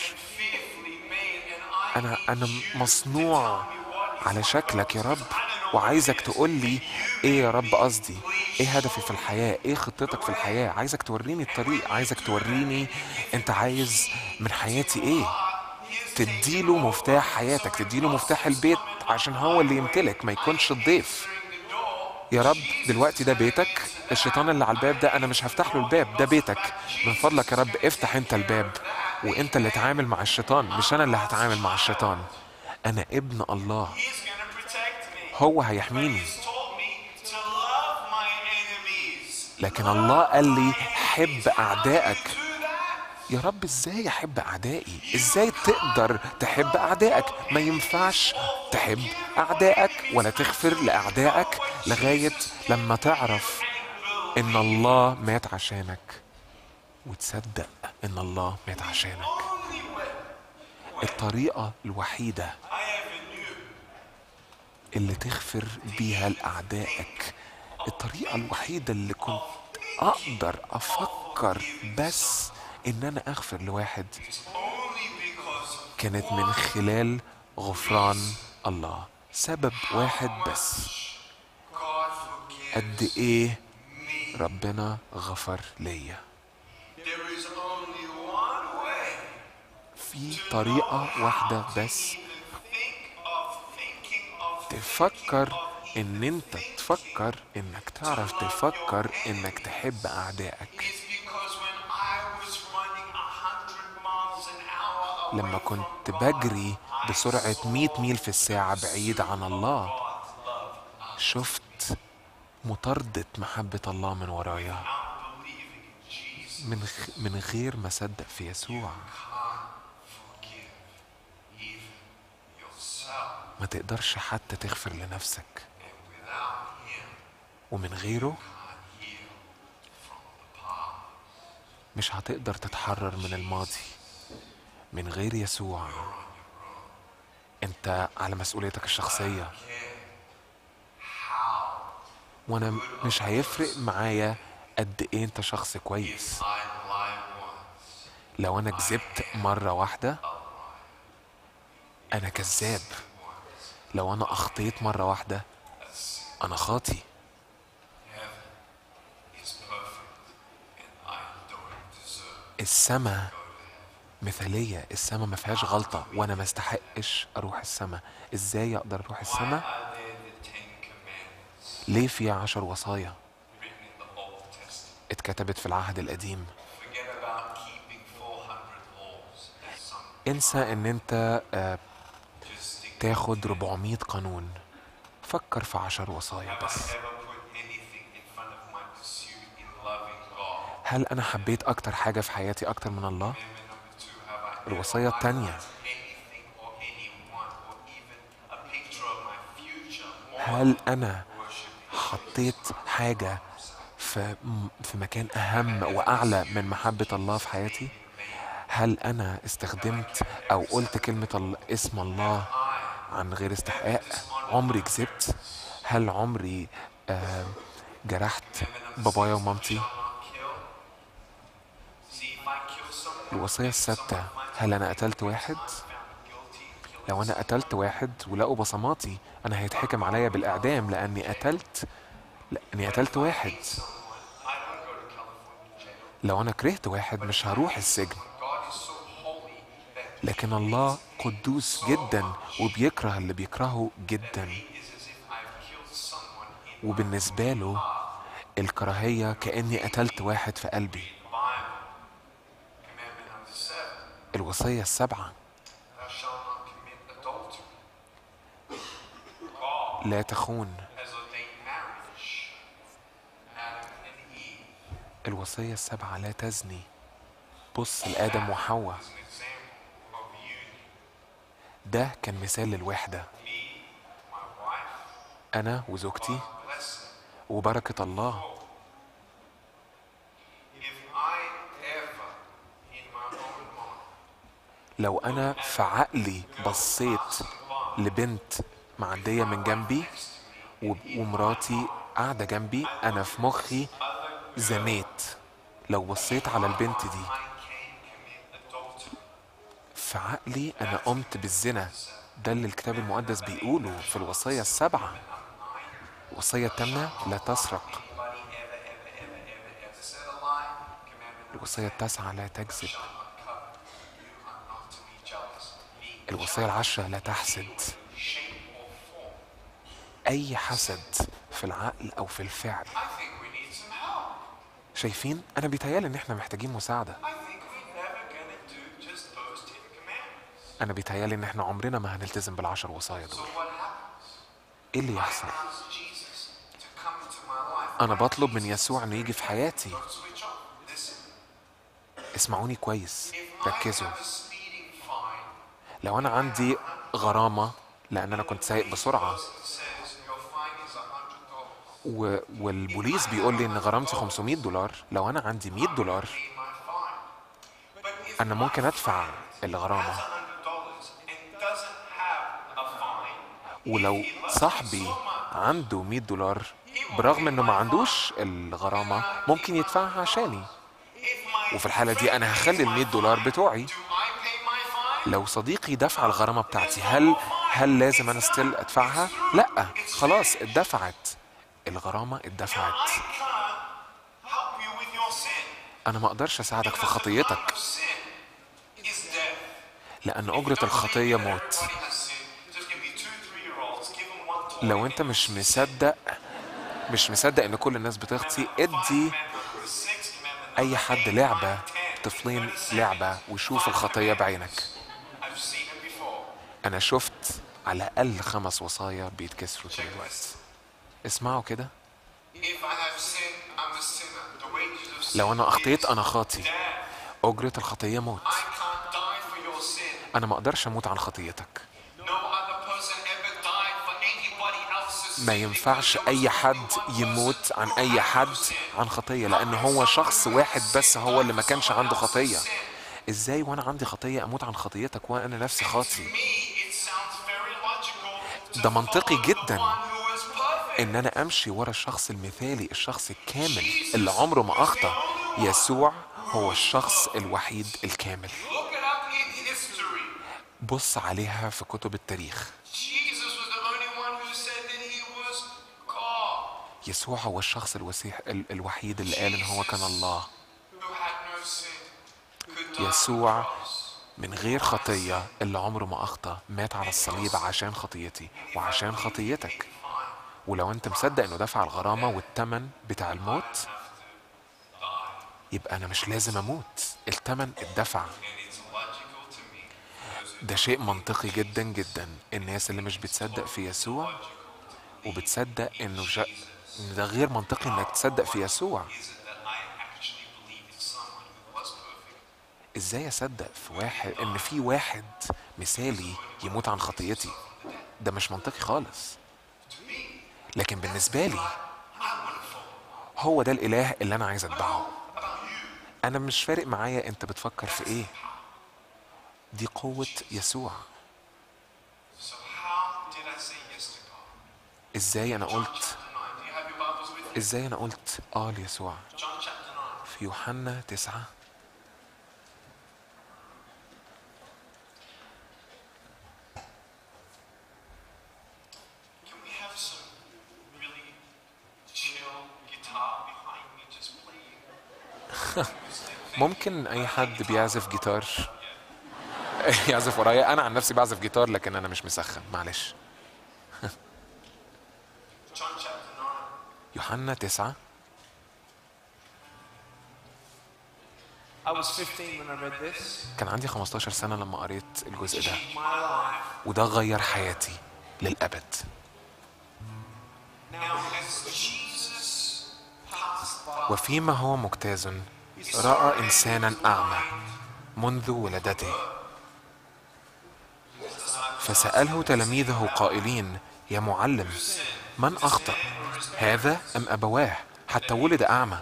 أنا أنا مصنوع على شكلك يا رب وعايزك تقول لي ايه يا رب قصدي ايه هدفي في الحياة ايه خطتك في الحياة عايزك توريني الطريق عايزك توريني انت عايز من حياتي ايه تديله مفتاح حياتك تديله مفتاح البيت عشان هو اللي يمتلك ما يكونش الضيف يا رب دلوقتي ده بيتك الشيطان اللي على الباب ده انا مش هفتح له الباب ده بيتك من فضلك يا رب افتح انت الباب وانت اللي تعامل مع الشيطان مش انا اللي هتعامل مع الشيطان انا ابن الله He's going to protect me. هو هيحميني He's told me to love my enemies. لكن الله قال لي حب اعدائك Do that. يا رب ازاي احب اعدائي ازاي تقدر تحب اعدائك ما ينفعش تحب اعدائك ولا تغفر لاعدائك لغايه لما تعرف ان الله مات عشانك وتصدق ان الله مات عشانك الطريقه الوحيده اللي تغفر بيها لاعدائك الطريقه الوحيده اللي كنت اقدر افكر بس ان انا اغفر لواحد كانت من خلال غفران الله سبب واحد بس قد ايه ربنا غفر ليا There is only one way في طريقة واحدة بس think of thinking of تفكر ان انت تفكر انك تعرف تفكر انك تحب اعدائك is because when I was running a hundred miles an hour away لما كنت بجري بسرعة 100 ميل في الساعة بعيد عن الله شفت مطاردة محبة الله من ورايا من خ... من غير ما صدق في يسوع ما تقدرش حتى تغفر لنفسك ومن غيره مش هتقدر تتحرر من الماضي من غير يسوع انت على مسؤوليتك الشخصية وانا مش هيفرق معايا قد ايه انت شخص كويس لو انا كذبت مرة واحدة انا كذاب لو انا اخطيت مرة واحدة انا خاطي السما مثالية السما ما فيهاش غلطة وانا ما استحقش اروح السما ازاي اقدر اروح السما ليه في عشر وصايا اتكتبت في العهد القديم انسى ان انت آه، تاخد 400 قانون فكر في عشر وصايا بس هل انا حبيت اكتر حاجة في حياتي اكتر من الله الوصية التانية هل انا حطيت حاجة في في مكان اهم واعلى من محبة الله في حياتي هل انا استخدمت او قلت كلمة ال- اسم الله عن غير استحقاق عمري كذبت هل عمري آه، جرحت بابايا ومامتي الوصية السادسة هل أنا قتلت واحد؟ لو أنا قتلت واحد ولقوا بصماتي أنا هيتحكم عليا بالإعدام لأني قتلت لأني قتلت واحد لو أنا كرهت واحد مش هروح السجن لكن الله قدوس جدا وبيكره اللي بيكرهه جدا وبالنسبة له الكراهية كأني قتلت واحد في قلبي الوصية السبعة لا تخون الوصية السبعة لا تزني بص لآدم وحواء ده كان مثال للوحدة أنا وزوجتي وبركة الله لو أنا في عقلي بصيت لبنت معدية من جنبي و- ومراتي قاعدة جنبي أنا في مخي زنيت لو بصيت على البنت دي في عقلي أنا قمت بالزنا ده اللي الكتاب المقدس بيقوله في الوصية السبعة الوصية الثامنة لا تسرق الوصية التاسعة لا تكذب الوصية العشرة لا تحسد أي حسد في العقل أو في الفعل شايفين أنا بيتهيالي إن إحنا محتاجين مساعدة أنا بيتهيالي إن إحنا عمرنا ما هنلتزم بالعشر وصايا دول إيه اللي يحصل؟ أنا بطلب من يسوع إنه يجي في حياتي اسمعوني كويس ركزوا لو أنا عندي غرامة لأن أنا كنت سايق بسرعة و... والبوليس بيقول لي إن غرامتي 500 دولار لو أنا عندي 100 دولار أنا ممكن أدفع الغرامة ولو صاحبي عنده 100 دولار برغم انه ما عندوش الغرامة ممكن يدفعها عشاني وفي الحالة دي انا هخلي ال 100 دولار بتوعي لو صديقي دفع الغرامة بتاعتي هل هل لازم انا ستيل ادفعها؟ لا خلاص اتدفعت الغرامة اتدفعت انا ما اقدرش اساعدك في خطيتك لان اجرة الخطية موت لو انت مش مصدق مش مصدق ان كل الناس بتخطي ادي اي حد لعبة طفلين لعبة وشوف الخطية بعينك انا شفت على الاقل خمس وصايا بيتكسروا طول الوقت اسمعوا كده لو انا اخطيت انا خاطي اجرة الخطية موت انا ما اقدرش اموت عن خطيتك ما ينفعش اي حد يموت عن اي حد عن خطيه لان هو شخص واحد بس هو اللي ما كانش عنده خطيه ازاي وانا عندي خطيه اموت عن خطيتك وانا نفسي خاطي ده منطقي جدا ان انا امشي ورا الشخص المثالي الشخص الكامل اللي عمره ما اخطا يسوع هو الشخص الوحيد الكامل Look it up in history. بص عليها في كتب التاريخ Jesus was the only one who said that he was God, يسوع هو الشخص الوسيح ال- الوحيد اللي قال ان هو كان الله who had no sin, could die on the يسوع cross. من غير خطية اللي عمره ما أخطأ مات على الصليب عشان خطيتي وعشان خطيتك ولو أنت مصدق إنه دفع الغرامة والتمن بتاع الموت يبقى أنا مش لازم أموت التمن اتدفع And it's logical to me. ده شيء منطقي جدا جدا الناس اللي مش بتصدق في يسوع وبتصدق إنه جا... إن ده غير منطقي إنك تصدق في يسوع Is it that I actually believe in someone who was perfect? ازاي اصدق في واحد ان في واحد مثالي يموت عن خطيتي ده مش منطقي خالص لكن بالنسبه لي هو ده الاله اللي انا عايز اتبعه انا مش فارق معايا انت بتفكر في ايه دي قوه يسوع So how did I say yes to God? ازاي انا قلت Chapter 9. Do you have your Bibles with you? ازاي انا قلت اه ليسوع John chapter 9. في يوحنا تسعة Can we have some really chill guitar behind me just playing? ممكن اي حد بيعزف جيتار يعزف ورايا انا عن نفسي بعزف جيتار لكن انا مش مسخن معلش John chapter 9. يوحنا تسعة I was 15 when I read this. كان عندي 15 سنة لما قريت الجزء ده My life. وده غير حياتي للأبد Now, as Jesus passed by, وفيما هو مجتاز رأى إنسانا أعمى منذ ولادته فسأله تلاميذه قائلين يا معلم من أخطأ هذا أم أبواه حتى ولد أعمى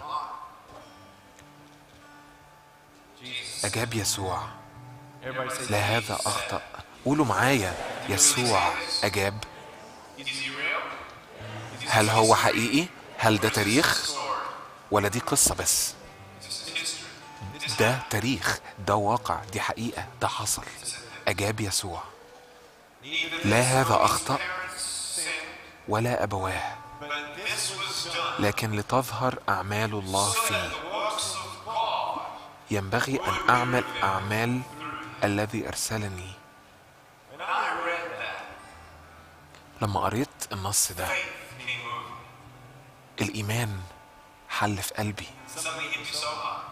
أجاب يسوع Everybody say لا هذا أخطأ قولوا معايا يسوع أجاب is he real? هل هو حقيقي؟ هل ده تاريخ؟ ولا دي قصة بس؟ It's history. ده تاريخ ده واقع دي حقيقة ده حصل أجاب يسوع لا هذا أخطأ ولا أبواه But this was done. لكن لتظهر أعمال الله فيه The works of God ينبغي أن أعمل أعمال الذي أرسلني When I read that, لما قريت النص ده faith came over. الإيمان حل في قلبي Something hit me so hard.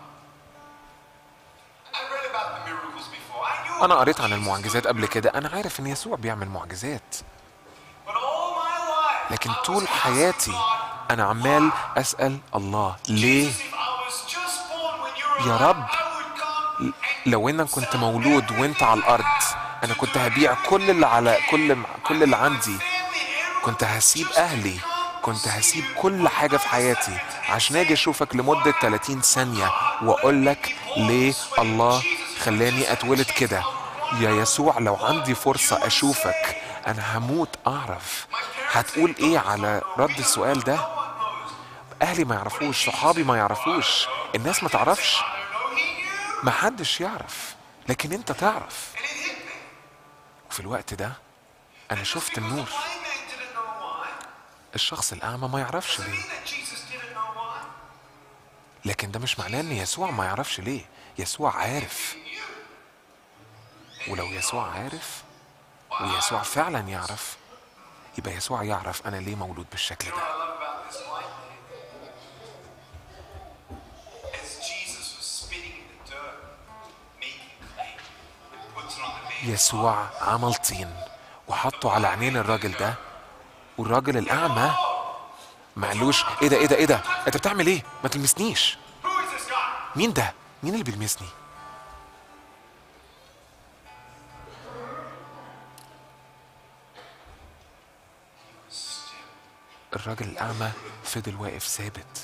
I read about the miracles before. I knew أنا about قريت عن Jesus. المعجزات قبل كده أنا عارف إن يسوع بيعمل معجزات But all my life, لكن I was طول asking حياتي God, أنا عمال أسأل الله ليه Jesus, if I was just born when you were يا alive, رب، I would come and لو انك كنت مولود وانت على الارض انا كنت هبيع كل اللي على كل كل اللي عندي كنت هسيب اهلي كنت هسيب كل حاجة في حياتي عشان اجي اشوفك لمدة 30 ثانية واقول لك ليه الله خلاني اتولد كده يا يسوع لو عندي فرصة اشوفك انا هموت اعرف هتقول ايه على رد السؤال ده اهلي ما يعرفوش صحابي ما يعرفوش الناس ما تعرفش ما حدش يعرف لكن انت تعرف وفي الوقت ده انا شفت النور blind man didn't know why. الشخص الاعمى ما يعرفش ليه That Jesus didn't know why. لكن ده مش معناه ان يسوع ما يعرفش ليه يسوع عارف ولو يسوع عارف ويسوع فعلا يعرف يبقى يسوع يعرف انا ليه مولود بالشكل What ده I love about this blind man, as Jesus was spitting in the dirt, making clay, and puts it on the man's يسوع عمل طين وحطه على عينين الراجل ده والراجل الاعمى ما قالوش ايه ده ايه ده ايه ده انت بتعمل ايه ما تلمسنيش Who is this guy? مين ده مين اللي بيلمسني الراجل الأعمى فضل واقف ثابت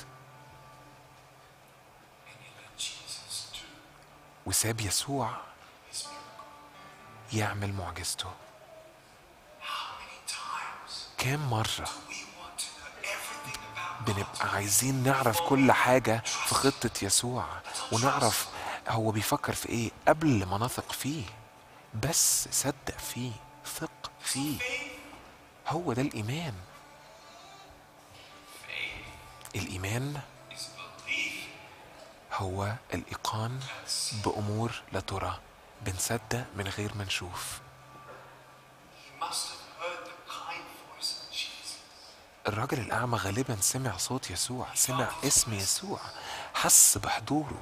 Jesus do وساب يسوع his miracle. يعمل معجزته How many times كام مرة we want to know everything about بنبقى عايزين نعرف كل حاجة في خطة يسوع ونعرف هو بيفكر في ايه قبل ما نثق فيه بس صدق فيه ثق فيه هو ده الإيمان الإيمان is belief هو الإيقان بأمور لا ترى بنصدق من غير ما نشوف he must have heard the kind voice of Jesus. الراجل الأعمى غالبا سمع صوت يسوع سمع اسم يسوع حس بحضوره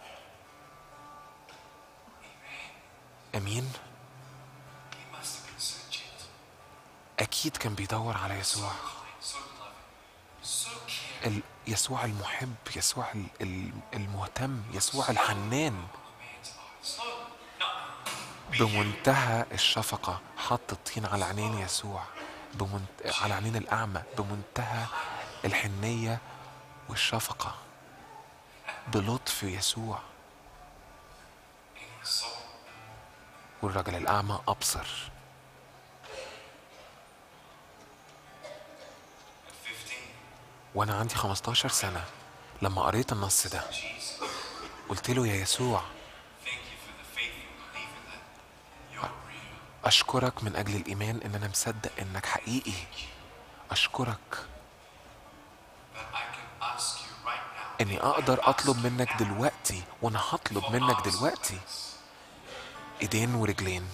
أمين He must have been so gentle, أكيد كان بيدور على يسوع kind, so loving, so caring. ال- يسوع المحب يسوع ال- ال- المهتم يسوع الحنان Man's eyes. No, no. بمنتهى الشفقة حط الطين على عينين يسوع بمنت... على عينين الأعمى بمنتهى الحنية والشفقة بلطف يسوع And he saw. والرجل الأعمى أبصر At 15, وأنا عندي 15 سنة لما قريت النص ده Jesus, قلت له يا يسوع thank you for the faith in believing that you're real. أشكرك من أجل الإيمان إن أنا مصدق إنك حقيقي أشكرك That I can ask you right now. إني أقدر أطلب منك دلوقتي وأنا هطلب منك دلوقتي إيدين ورجلين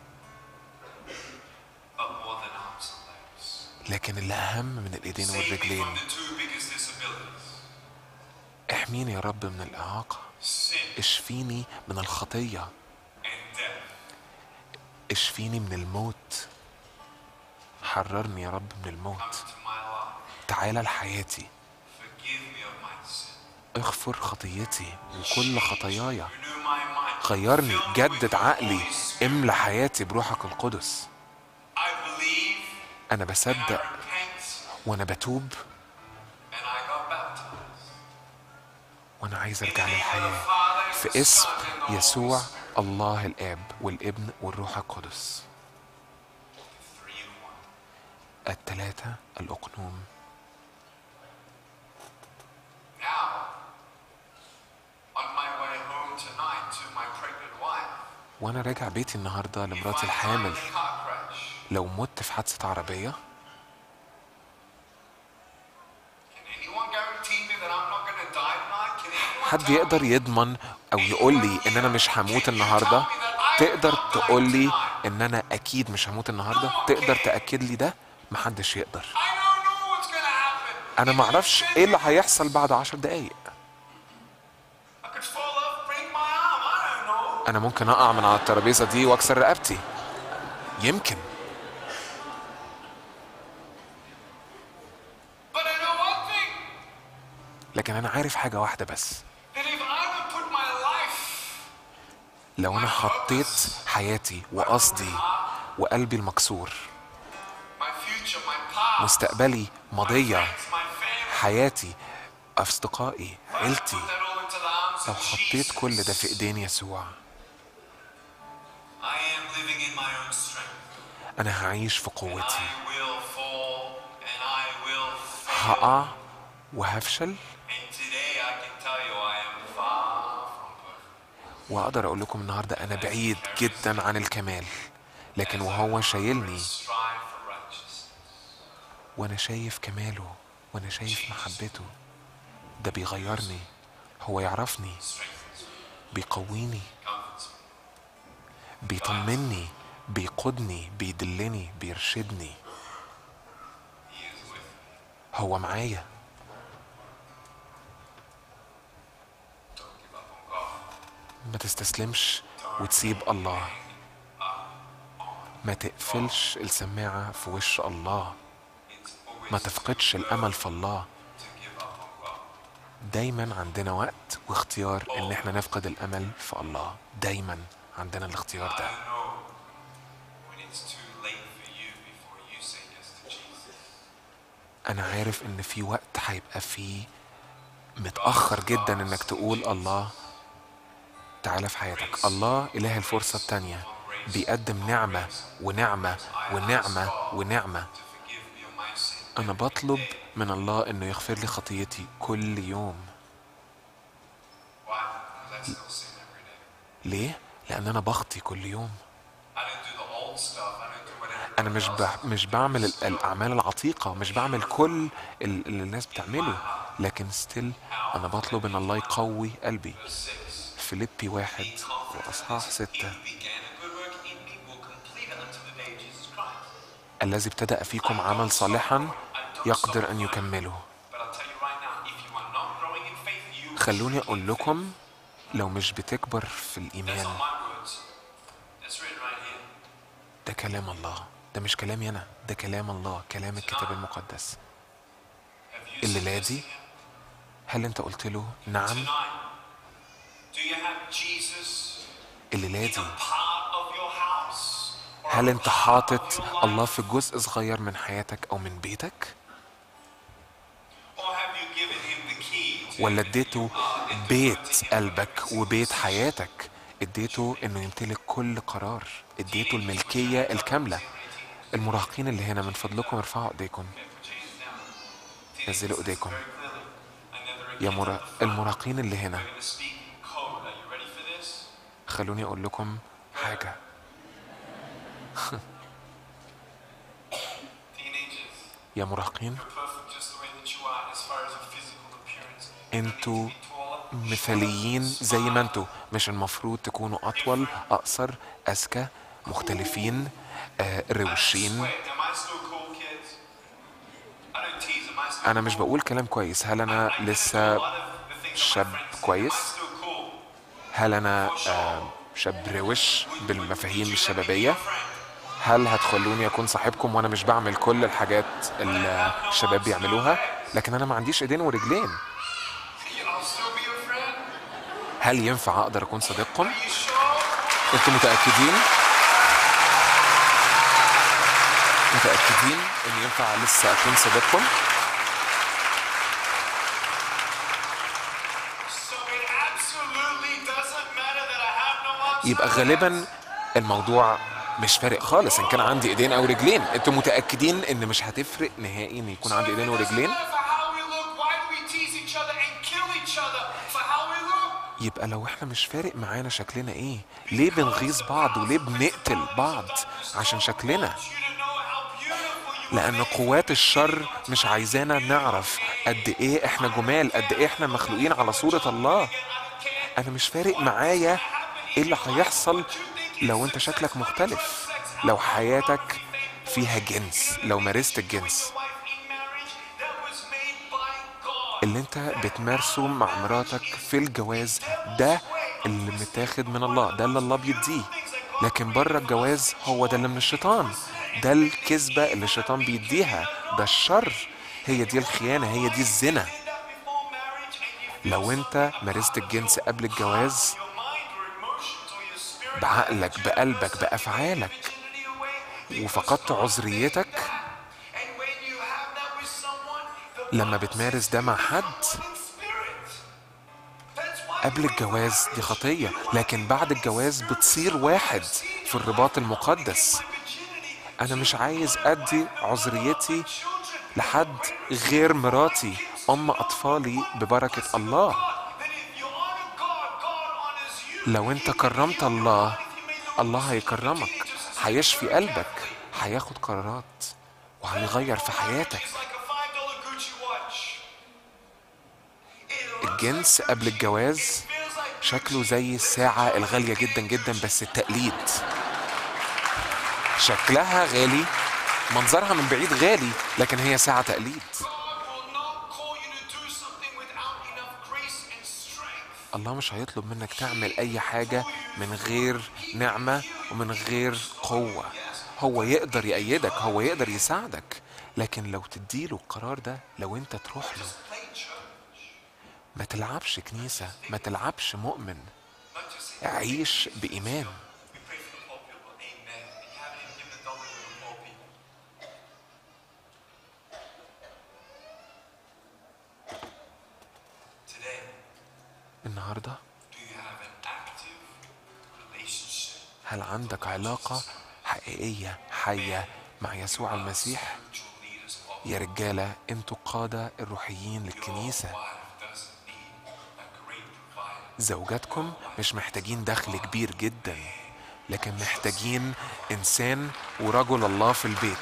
But more than arms and legs. لكن اللي أهم من الإيدين Save me والرجلين from the two biggest disabilities. احميني يا رب من الإعاقة Sin اشفيني من الخطية and death. اشفيني من الموت حررني يا رب من الموت Come into my life. تعالى لحياتي Forgive me of my sin. اغفر خطيتي وكل خطاياي Renew my mind. غيرني Fill me with جدد your عقلي Holy Spirit. املى حياتي بروحك القدس I believe انا and I بصدق repent وانا بتوب and I got baptized. وانا عايز In the ارجع name of the للحياة Father, في the اسم Son, and the Holy يسوع Spirit. الله الاب والابن والروح القدس Three in one. التلاتة الأقنوم Now, on my way home tonight to my pregnant wife, وأنا راجع بيتي النهاردة if I لمراتي die الحامل in a car crash, لو مت في حادثة عربية can anyone guarantee me that I'm not going to die tonight? Can anyone حد tell يقدر me? يضمن أو يقول لي إن أنا مش هموت النهاردة تقدر تقول لي إن أنا أكيد مش هموت النهاردة تقدر تأكد لي ده محدش يقدر I don't know what's going to happen. أنا معرفش إيه اللي هيحصل بعد عشر دقايق I could fall off, break my arm. I don't know. أنا ممكن أقع من على الترابيزة دي وأكسر رقبتي يمكن But I know one thing لكن أنا عارف حاجة واحدة بس that if I would put my life, لو أنا حطيت حياتي وقصدي وقلبي المكسور my future, my past, مستقبلي my ماضية friends, my family, حياتي أصدقائي if I put عيلتي that all into the arms لو of حطيت كل ده في Jesus, إيدين يسوع I am living in my own strength. أنا هعيش في قوتي I will fall and I will fail. هقع وهفشل And today I can tell you I am far from perfect. وأقدر أقول لكم النهاردة أنا بعيد جدا عن الكمال لكن وهو شايلني Strive for righteousness. وأنا شايف كماله وأنا شايف محبته ده بيغيرني هو يعرفني Strengthens me, بيقويني comforts me. بيطمني بيقودني بيدلني بيرشدني He is with me. هو معايا Don't give up on God. ما تستسلمش وتسيب الله ما تقفلش السماعة في وش الله It's always ما تفقدش الأمل في الله to give up on God. دايما عندنا وقت واختيار ان احنا نفقد الامل في الله دايما عندنا الاختيار I ده don't know when it's too late for you before you say yes to Jesus. انا عارف ان في وقت هيبقى فيه متأخر جدا انك تقول الله تعالى في حياتك الله اله الفرصة التانية بيقدم نعمة ونعمة ونعمة ونعمة To forgive me of my أنا بطلب من الله إنه يغفر لي خطيتي كل يوم Why? Because I still sin every day. ليه؟ لأن أنا بخطي كل يوم I didn't do the old stuff. I didn't do whatever. أنا مش ب... مش بعمل ال- الأعمال العتيقة مش بعمل كل ال- اللي الناس بتعمله لكن ستيل أنا بطلب إن الله يقوي قلبي فيليبي واحد وأصحاح ستة He began a good work in me will complete it until the day of Jesus Christ. الذي ابتدأ فيكم عمل صالحا يقدر أن يكمله But I'll tell you right now, if you are not growing in faith, you خلوني أقول لكم لو مش بتكبر في That's الإيمان not my words. That's written right here. ده كلام الله ده مش كلامي أنا ده كلام الله كلام الكتاب المقدس Have you الليلة said this دي to him? هل أنت قلت له نعم Tonight, do you have Jesus الليلة in دي a part of your house? Or هل a أنت part حاطط of your الله life? في جزء صغير من حياتك أو من بيتك Or have you given him the key to ولا اديته بيت قلبك وبيت حياتك اديته انه يمتلك كل قرار اديته الملكية الكاملة المراهقين اللي هنا من فضلكم ارفعوا ايديكم نزلوا ايديكم I never يا again مرا... المراهقين اللي هنا I'm going to speak in code. Are you ready for this? خلوني اقول لكم حاجة Teenagers, يا مراهقين you're perfect just the way that you are as far as your physical appearance. انتوا Taller, مثاليين زي ما انتوا مش المفروض تكونوا اطول اقصر اذكى مختلفين آه، روشين Wait, am I still cool, kids? I don't tease. Am I still انا مش بقول كلام كويس هل انا لسه A lot of the things that my شاب friends say, كويس Am I still cool? هل انا آه، شاب روش بالمفاهيم الشبابية هل هتخلوني اكون صاحبكم وانا مش بعمل كل الحاجات اللي الشباب بيعملوها لكن انا ما عنديش ايدين ورجلين I'll still be your friend? هل ينفع اقدر اكون صديقكم You sure? انتوا متاكدين متاكدين ان ينفع لسه اكون صديقكم So it absolutely doesn't matter that I have no arms. يبقى غالبا الموضوع مش فارق خالص ان كان عندي ايدين او رجلين انتوا متاكدين ان مش هتفرق نهائي ان يكون عندي ايدين ورجلين For how we look, why do we tease each other and kill each other for how we look? يبقى لو احنا مش فارق معانا شكلنا ايه ليه بنغيظ بعض وليه بنقتل بعض عشان شكلنا You to know how beautiful you لان قوات الشر مش عايزانا نعرف قد ايه احنا جمال قد ايه احنا مخلوقين على صورة الله انا مش فارق معايا ايه اللي هيحصل لو انت شكلك مختلف لو حياتك فيها جنس لو مارست الجنس wife in marriage that was made by God. اللي انت بتمارسه مع مراتك في الجواز ده اللي متاخد من الله ده اللي الله بيديه لكن بره الجواز هو ده اللي من الشيطان ده الكذبة اللي الشيطان بيديها ده الشر هي دي الخيانة هي دي الزنا That before marriage and you لو انت مارست الجنس قبل الجواز your mind or emotions or your spirit بعقلك بقلبك بأفعالك virginity away وفقدت عذريتك and when you have that with someone the لما بتمارس ده مع حد spirit that's why قبل الجواز دي خطية لكن بعد الجواز بتصير واحد في الرباط المقدس أنا مش عايز أدي عذريتي لحد غير مراتي أم أطفالي ببركة الله that if you honor God God honors you لو أنت كرمت الله الله هيكرمك هيشفي قلبك هياخد قرارات وهيغير في حياتك it's like a five dollar Gucci watch it looks الجنس قبل الجواز feels like شكله زي الساعة الغالية جدا جدا بس التقليد شكلها غالي منظرها من بعيد غالي لكن هي ساعة تقليد God will not call you to do something without enough grace and strength الله مش هيطلب منك تعمل أي حاجة من غير نعمة ومن غير قوة هو يقدر يأيدك هو يقدر يساعدك لكن لو تديله القرار ده لو انت تروح له ما تلعبش كنيسة ما تلعبش مؤمن عيش بإيمان we pray for the poor people amen and you haven't even given a dollar to the poor people today النهاردة do you have an active relationship هل عندك علاقة حقيقية حية مع يسوع المسيح spiritual leaders of يا رجالة انتوا قادة الروحيين للكنيسة wife doesn't need a great provider. زوجاتكم مش محتاجين دخل كبير جدا لكن محتاجين إنسان ورجل الله في البيت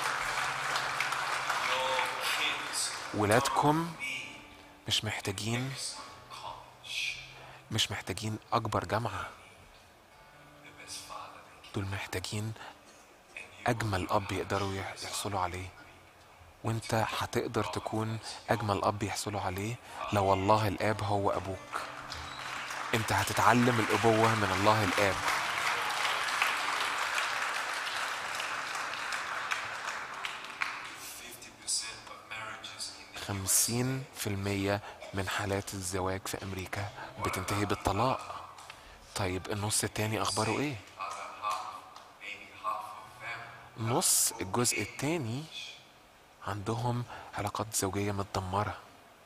Your kids ولادكم مش محتاجين college. مش محتاجين أكبر جامعة The best father they can. دول محتاجين أجمل أب يقدروا يح- يحصلوا عليه وانت هتقدر تكون أجمل أب يحصلوا عليه لو الله الآب هو أبوك انت هتتعلم الأبوة من الله الآب Fifty percent of marriages in the خمسين في المية من حالات الزواج في أمريكا بتنتهي بالطلاق طيب النص التاني أخباره إيه؟ other half, maybe half of them, نص الجزء التاني عندهم علاقات زوجية متدمرة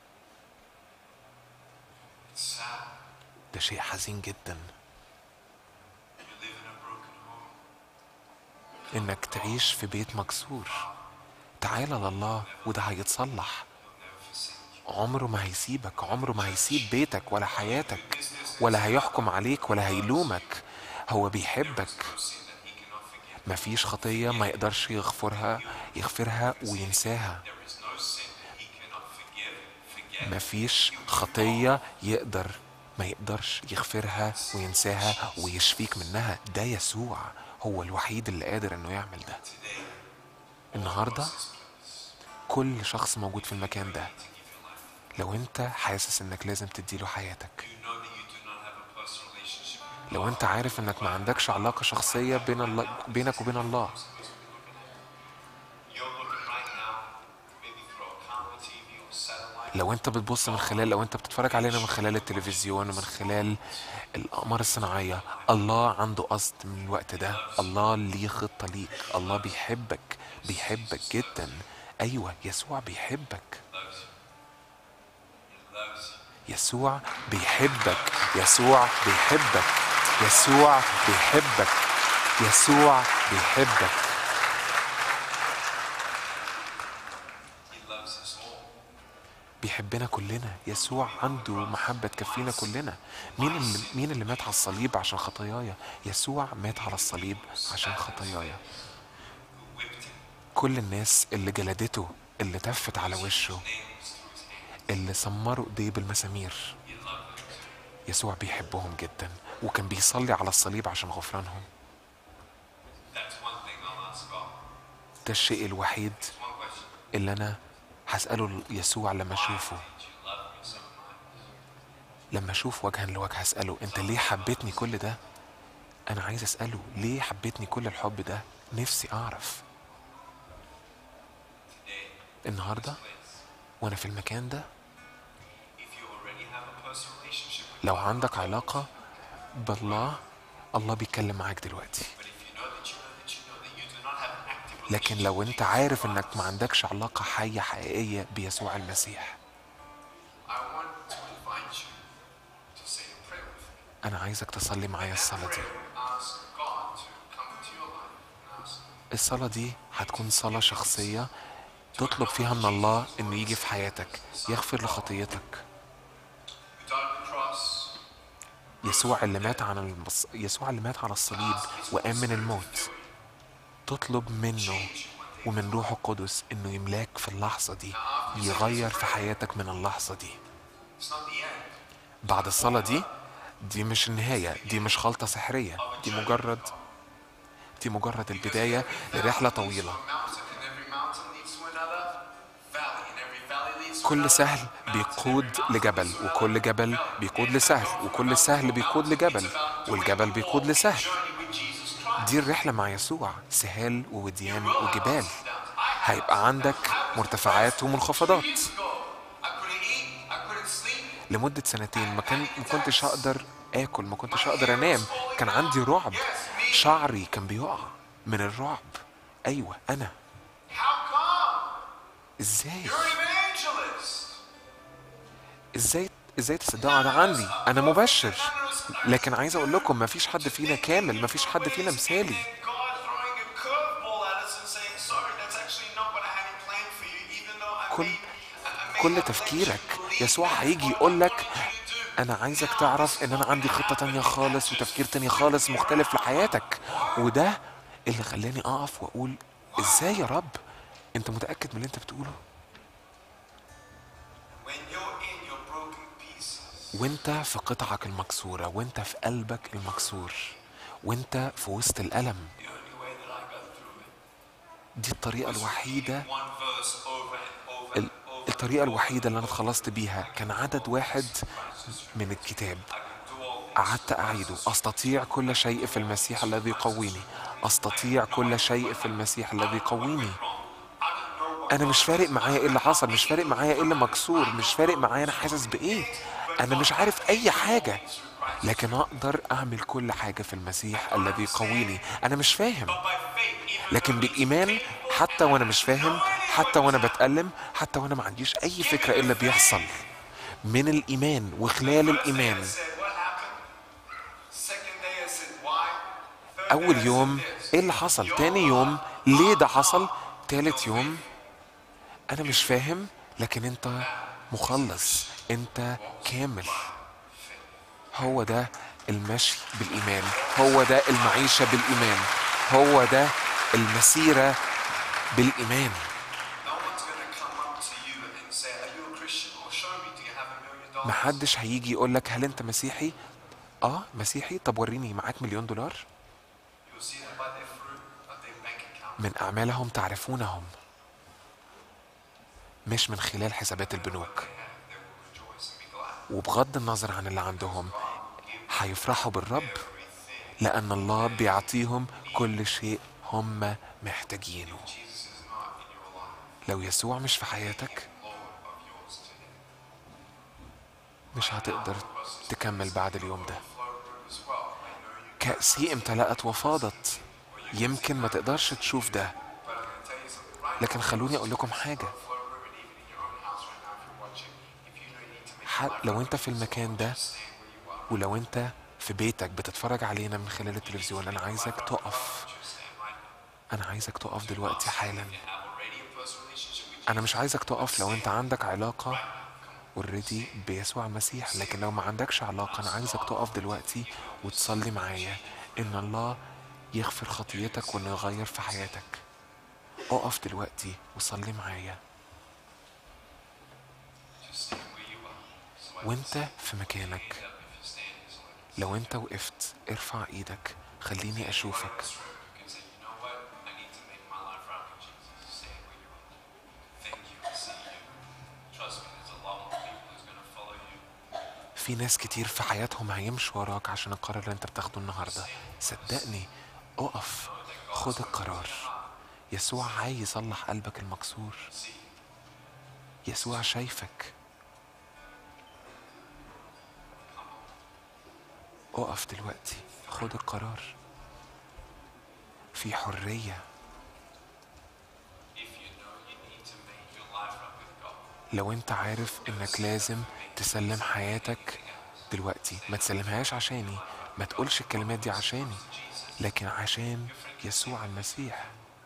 it's sad. ده شيء حزين جدا You live in a broken home. إنك تعيش في بيت مكسور تعالى لله وده هيتصلح عمره ما هيسيبك عمره ما هيسيب بيتك ولا حياتك ولا هيحكم عليك ولا هيلومك هو بيحبك مفيش خطية ما يقدرش يغفرها يغفرها وينساها There is no sin that he cannot forgive. Forget. مفيش خطية يقدر ما يقدرش يغفرها وينساها ويشفيك منها ده يسوع هو الوحيد اللي قادر انه يعمل ده النهارده كل شخص موجود في المكان ده لو انت حاسس انك لازم تديله حياتك You know that you do not have a personal relationship with لو انت عارف انك ما عندكش علاقة شخصية بين الله بينك وبين الله You're looking right now, maybe through a camera TV or satellite. لو انت بتبص من خلال لو انت بتتفرج علينا من خلال التلفزيون ومن خلال الأقمار الصناعية الله عنده قصد من الوقت ده الله ليه خطة ليك الله بيحبك بيحبك جدا أيوة يسوع بيحبك يسوع بيحبك يسوع بيحبك يسوع بيحبك يسوع بيحبك He loves us all. بيحبنا كلنا يسوع عنده محبة تكفينا كلنا مين اللي مين اللي مات على الصليب عشان خطاياي يسوع مات على الصليب عشان خطاياي كل الناس اللي جلدته اللي تفت على وشه اللي سمروا ايديه بالمسامير يسوع بيحبهم جدا وكان بيصلي على الصليب عشان غفرانهم That's one thing I'll ask God. ده الشيء الوحيد One question. اللي انا هسأله يسوع لما اشوفه Did you love me so much? لما اشوف وجها لوجه هسأله انت ليه حبيتني كل ده انا عايز اسأله ليه حبيتني كل الحب ده نفسي اعرف النهاردة وانا في المكان ده If you already have a personal relationship with لو عندك علاقة بالله الله بيتكلم معاك دلوقتي but if you know that you know that you know that you do not have an active لكن لو انت عارف انك ما عندكش علاقة حية حقيقية بيسوع المسيح I want to invite you to say a prayer with me. انا عايزك تصلي معايا الصلاة دي Ask God to come into your life and ask الصلاة دي هتكون صلاة شخصية تطلب فيها من الله انه يجي في حياتك يغفر لخطيتك who died on the cross, يسوع اللي مات على المص... يسوع اللي مات على الصليب وقام من الموت تطلب منه ومن روحه القدس انه يملاك في اللحظة دي يغير في حياتك من اللحظة دي it's not the end. بعد الصلاة دي دي مش النهاية دي مش خلطة سحرية دي مجرد دي مجرد البداية لرحلة طويلة Mountain and every mountain leads to another valley, and every valley leads to كل another سهل mountain, بيقود every mountain لجبل leads to وكل another جبل valley. بيقود لسهل وكل سهل بيقود لجبل والجبل بيقود لسهل Journey with Jesus Christ. دي الرحلة مع يسوع سهال ووديان وجبال هيبقى عندك مرتفعات ومنخفضات Years ago, I couldn't eat, I couldn't sleep. لمدة سنتين ما كان ما كنتش هقدر آكل ما كنتش هقدر أنام كان عندي رعب شعري كان بيقع من الرعب أيوة أنا How come? إزاي You're an evangelist. إزاي إزاي تصدقوا ده عندي أنا مبشر لكن عايز أقول لكم ما فيش حد فينا كامل ما فيش حد فينا مثالي And God throwing a curveball at us and saying, sorry, that's actually not what I had in plan for you. كل كل تفكيرك يسوع هيجي يقول لك انا عايزك تعرف ان انا عندي خطة تانية خالص وتفكير تاني خالص مختلف لحياتك وده اللي خلاني اقف واقول ازاي يا رب انت متأكد من اللي انت بتقوله When you're in your broken pieces, وانت في قطعك المكسورة وانت في قلبك المكسور وانت في وسط الألم the only way that I got through it دي الطريقة الوحيدة one verse over and over ال- and over. الطريقة الوحيدة اللي أنا اتخلصت بيها كان عدد واحد من الكتاب قعدت أعيده أستطيع كل شيء في المسيح الذي يقويني أستطيع كل شيء في المسيح الذي يقويني أنا مش فارق معايا إيه اللي حصل مش فارق معايا إيه اللي مكسور مش فارق معايا أنا حاسس بإيه أنا مش عارف أي حاجة لكن أقدر أعمل كل حاجة في المسيح الذي يقويني أنا مش فاهم لكن بالإيمان حتى وأنا مش فاهم حتى وأنا بتألم حتى وأنا ما عنديش أي فكرة إيه اللي بيحصل من الإيمان وخلال الإيمان said, What happened? Second day I said, Why? Third أول day I يوم said, This. إيه اللي حصل تاني يوم ليه ده حصل تالت يوم أنا مش فاهم لكن أنت مخلص أنت كامل هو ده المشي بالإيمان هو ده المعيشة بالإيمان هو ده المسيرة بالإيمان No one's going to come up to you and say, Are you a Christian? Or show me, do you have a million dollars? محدش هيجي يقول لك هل أنت مسيحي؟ آه مسيحي طب وريني معاك مليون دولار You'll see them by their fruit, by their bank account. من أعمالهم تعرفونهم مش من خلال حسابات البنوك They will rejoice and be glad. وبغض النظر عن اللي عندهم هيفرحوا بالرب لأن الله بيعطيهم كل شيء هم محتاجينه Jesus is not in your life, لو يسوع مش في حياتك Lord of yours today. مش هتقدر تكمل بعد اليوم ده Flow room as well. I know you, كأسي امتلأت وفاضت يمكن ما تقدرش تشوف ده but I'm going to tell you something right لكن خلوني أقول لكم حاجة flow room and even in your own house right now if you're watching, if you know you need to make ح- لو انت في المكان ده stand where you are, ولو انت في بيتك بتتفرج علينا من خلال التلفزيون انا عايزك تقف just stand right now. انا عايزك تقف دلوقتي حالا Have already a personal relationship with انا مش عايزك تقف لو انت عندك علاقة اوريدي بيسوع المسيح لكن لو ما عندكش علاقة انا عايزك تقف دلوقتي وتصلي معايا ان الله يغفر خطيتك وانه يغير في حياتك اقف دلوقتي وصلي معايا just stand where you are. So وانت في مكانك if you're standing, so like لو انت وقفت ارفع ايدك خليني اشوفك this room, you can say, you know what? I need to make my life right with Jesus. Stand where you are. Thank you. I see you. Trust me, there's a lot more people who's going to follow you. في ناس كتير في حياتهم هيمشوا وراك عشان القرار اللي انت بتاخده النهارده صدقني اقف خد القرار يسوع عايز يصلح قلبك المكسور يسوع شايفك اقف دلوقتي خد القرار في حرية If you know you need to make your life right with God, لو انت عارف انك لازم تسلم حياتك دلوقتي ما تسلمهاش عشاني ما تقولش الكلمات دي عشاني لكن عشان يسوع المسيح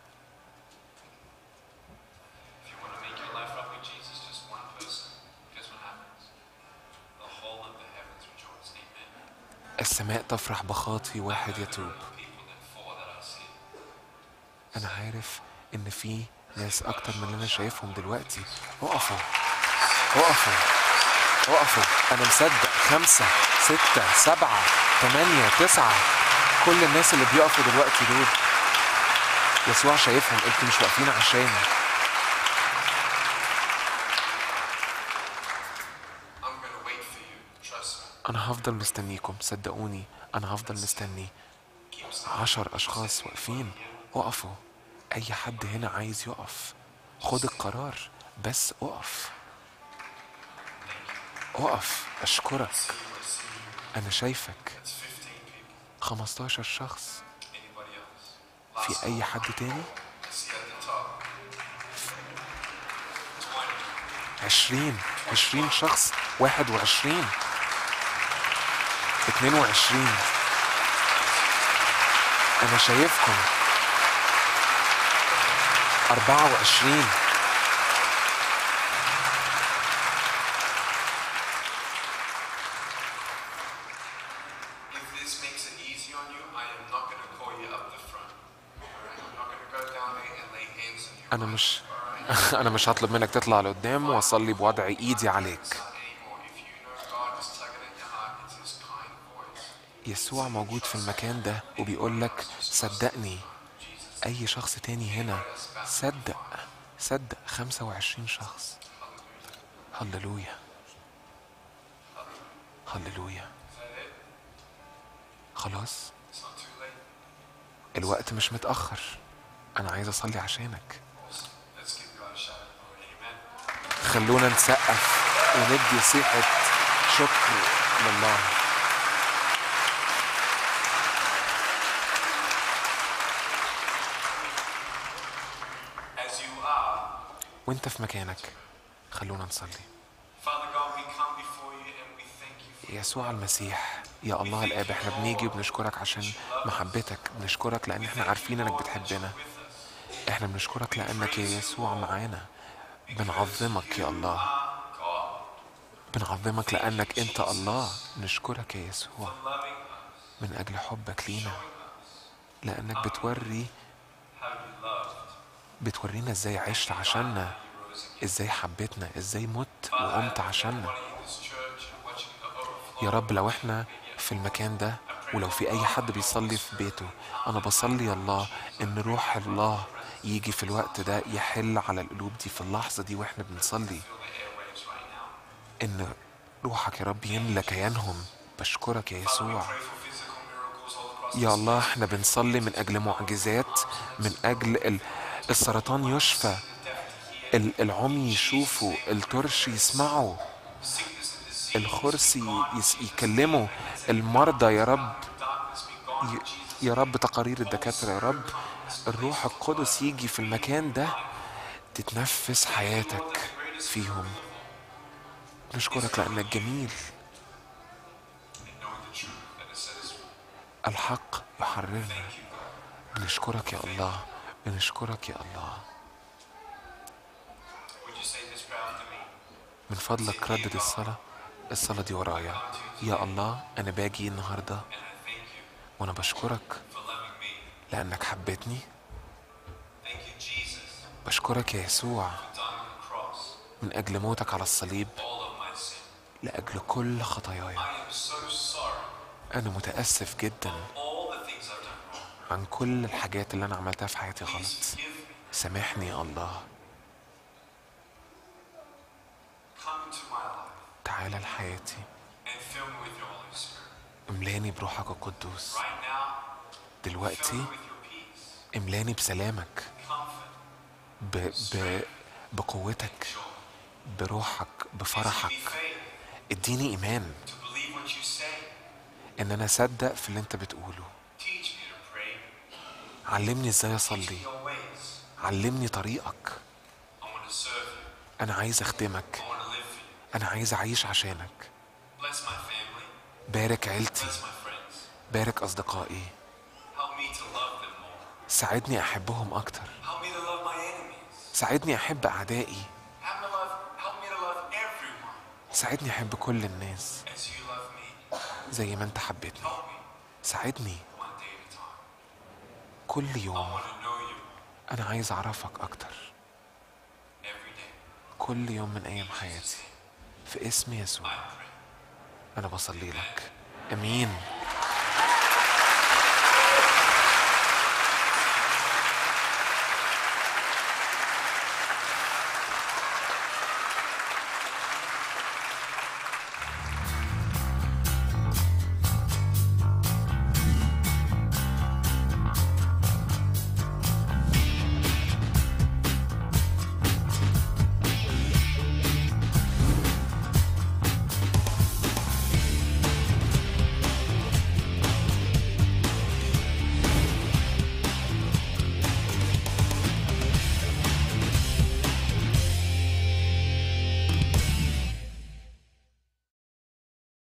if you want to make your life right with Jesus, just one person, guess what happens? The whole of the heavens rejoice. Amen. السماء تفرح بخاطي واحد يتوب People than four that I see. انا عارف ان في ناس اكتر من اللي انا شايفهم دلوقتي اقفوا اقفوا اقفوا انا مصدق خمسة ستة سبعة تمانية تسعة كل الناس اللي بيقفوا دلوقتي دول يسوع شايفهم انتوا مش واقفين عشاني I'm going to wait for you. Trust me. انا هفضل مستنيكم صدقوني انا هفضل مستني عشر اشخاص واقفين اقفوا اي حد هنا عايز يقف خد القرار بس اقف اقف اشكرك انا شايفك 15 شخص Anybody else? في اي حد تاني I see at the top. 20 20 شخص 21 22 أنا شايفكم 24 انا مش انا مش هطلب منك تطلع لقدام واصلي بوضع ايدي عليك anymore. If you know God is tugging at your heart, it's His kind voice. يسوع موجود في المكان ده وبيقول لك صدقني اي شخص تاني هنا صدق صدق 25 شخص هللويا هللويا خلاص It's not too late. الوقت مش متأخر أنا عايز أصلي عشانك Let's give God a shout of glory. Amen. خلونا نسقف وندي صيحة شكر لله As you are, وانت في مكانك خلونا نصلي Father God, we come before you and we thank you for يسوع المسيح يا الله الآب احنا بنيجي وبنشكرك عشان محبتك بنشكرك لأن احنا عارفين انك بتحبنا احنا بنشكرك لأنك يا يسوع معانا بنعظمك يا الله بنعظمك لأنك انت الله نشكرك يا يسوع من أجل حبك لينا لأنك بتوري بتورينا ازاي عشت عشاننا ازاي حبيتنا ازاي مت وقمت عشاننا يا رب لو احنا في المكان ده ولو في اي حد بيصلي في بيته انا بصلي يا الله ان روح الله يجي في الوقت ده يحل على القلوب دي في اللحظة دي واحنا بنصلي ان روحك يا رب يملى كيانهم بشكرك يا يسوع يا الله احنا بنصلي من اجل معجزات من اجل ال- السرطان يشفى ال- العمي يشوفوا الترش يسمعوا الخرس ي- يس- يكلموا المرضى يا رب ي- يا رب تقارير الدكاترة يا رب الروح القدس يجي في المكان ده تتنفس حياتك فيهم نشكرك لأنك جميل الحق يحررنا بنشكرك يا الله بنشكرك يا الله Would you say this prayer after me? من فضلك ردد الصلاة الصلاة دي ورايا يا الله أنا باجي النهاردة وأنا بشكرك For loving me. لأنك حبيتني Thank you, Jesus, بشكرك يا يسوع for dying on the cross. من أجل موتك على الصليب All of my sin. لأجل كل خطاياي I am so sorry. أنا متأسف جدا All the things I've done wrong. عن كل الحاجات اللي أنا عملتها في حياتي غلط Forgive me. سامحني يا الله Come into my life تعالى لحياتي and fill me with your Holy Spirit. املاني بروحك القدوس Right now, fill دلوقتي me with your peace, املاني بسلامك comfort, ب... ب... بقوتك بروحك be بفرحك faith اديني ايمان to believe what you say. ان انا اصدق في اللي انت بتقوله Teach me to pray علمني ازاي اصلي your ways. علمني طريقك I want to serve you. انا عايز اخدمك I want to live for you. انا عايز اعيش عشانك Bless my family. بارك عيلتي Bless my friends. بارك اصدقائي Help me to love them more. ساعدني احبهم اكتر Help me to love my enemies. ساعدني احب اعدائي Help me to love, help me to love everyone ساعدني احب كل الناس as you love me. زي ما انت حبيتني Help me ساعدني one day at a time. كل I يوم want to know you انا عايز اعرفك اكتر every day. كل يوم من ايام حياتي في اسم يسوع I pray. انا بصلي لك امين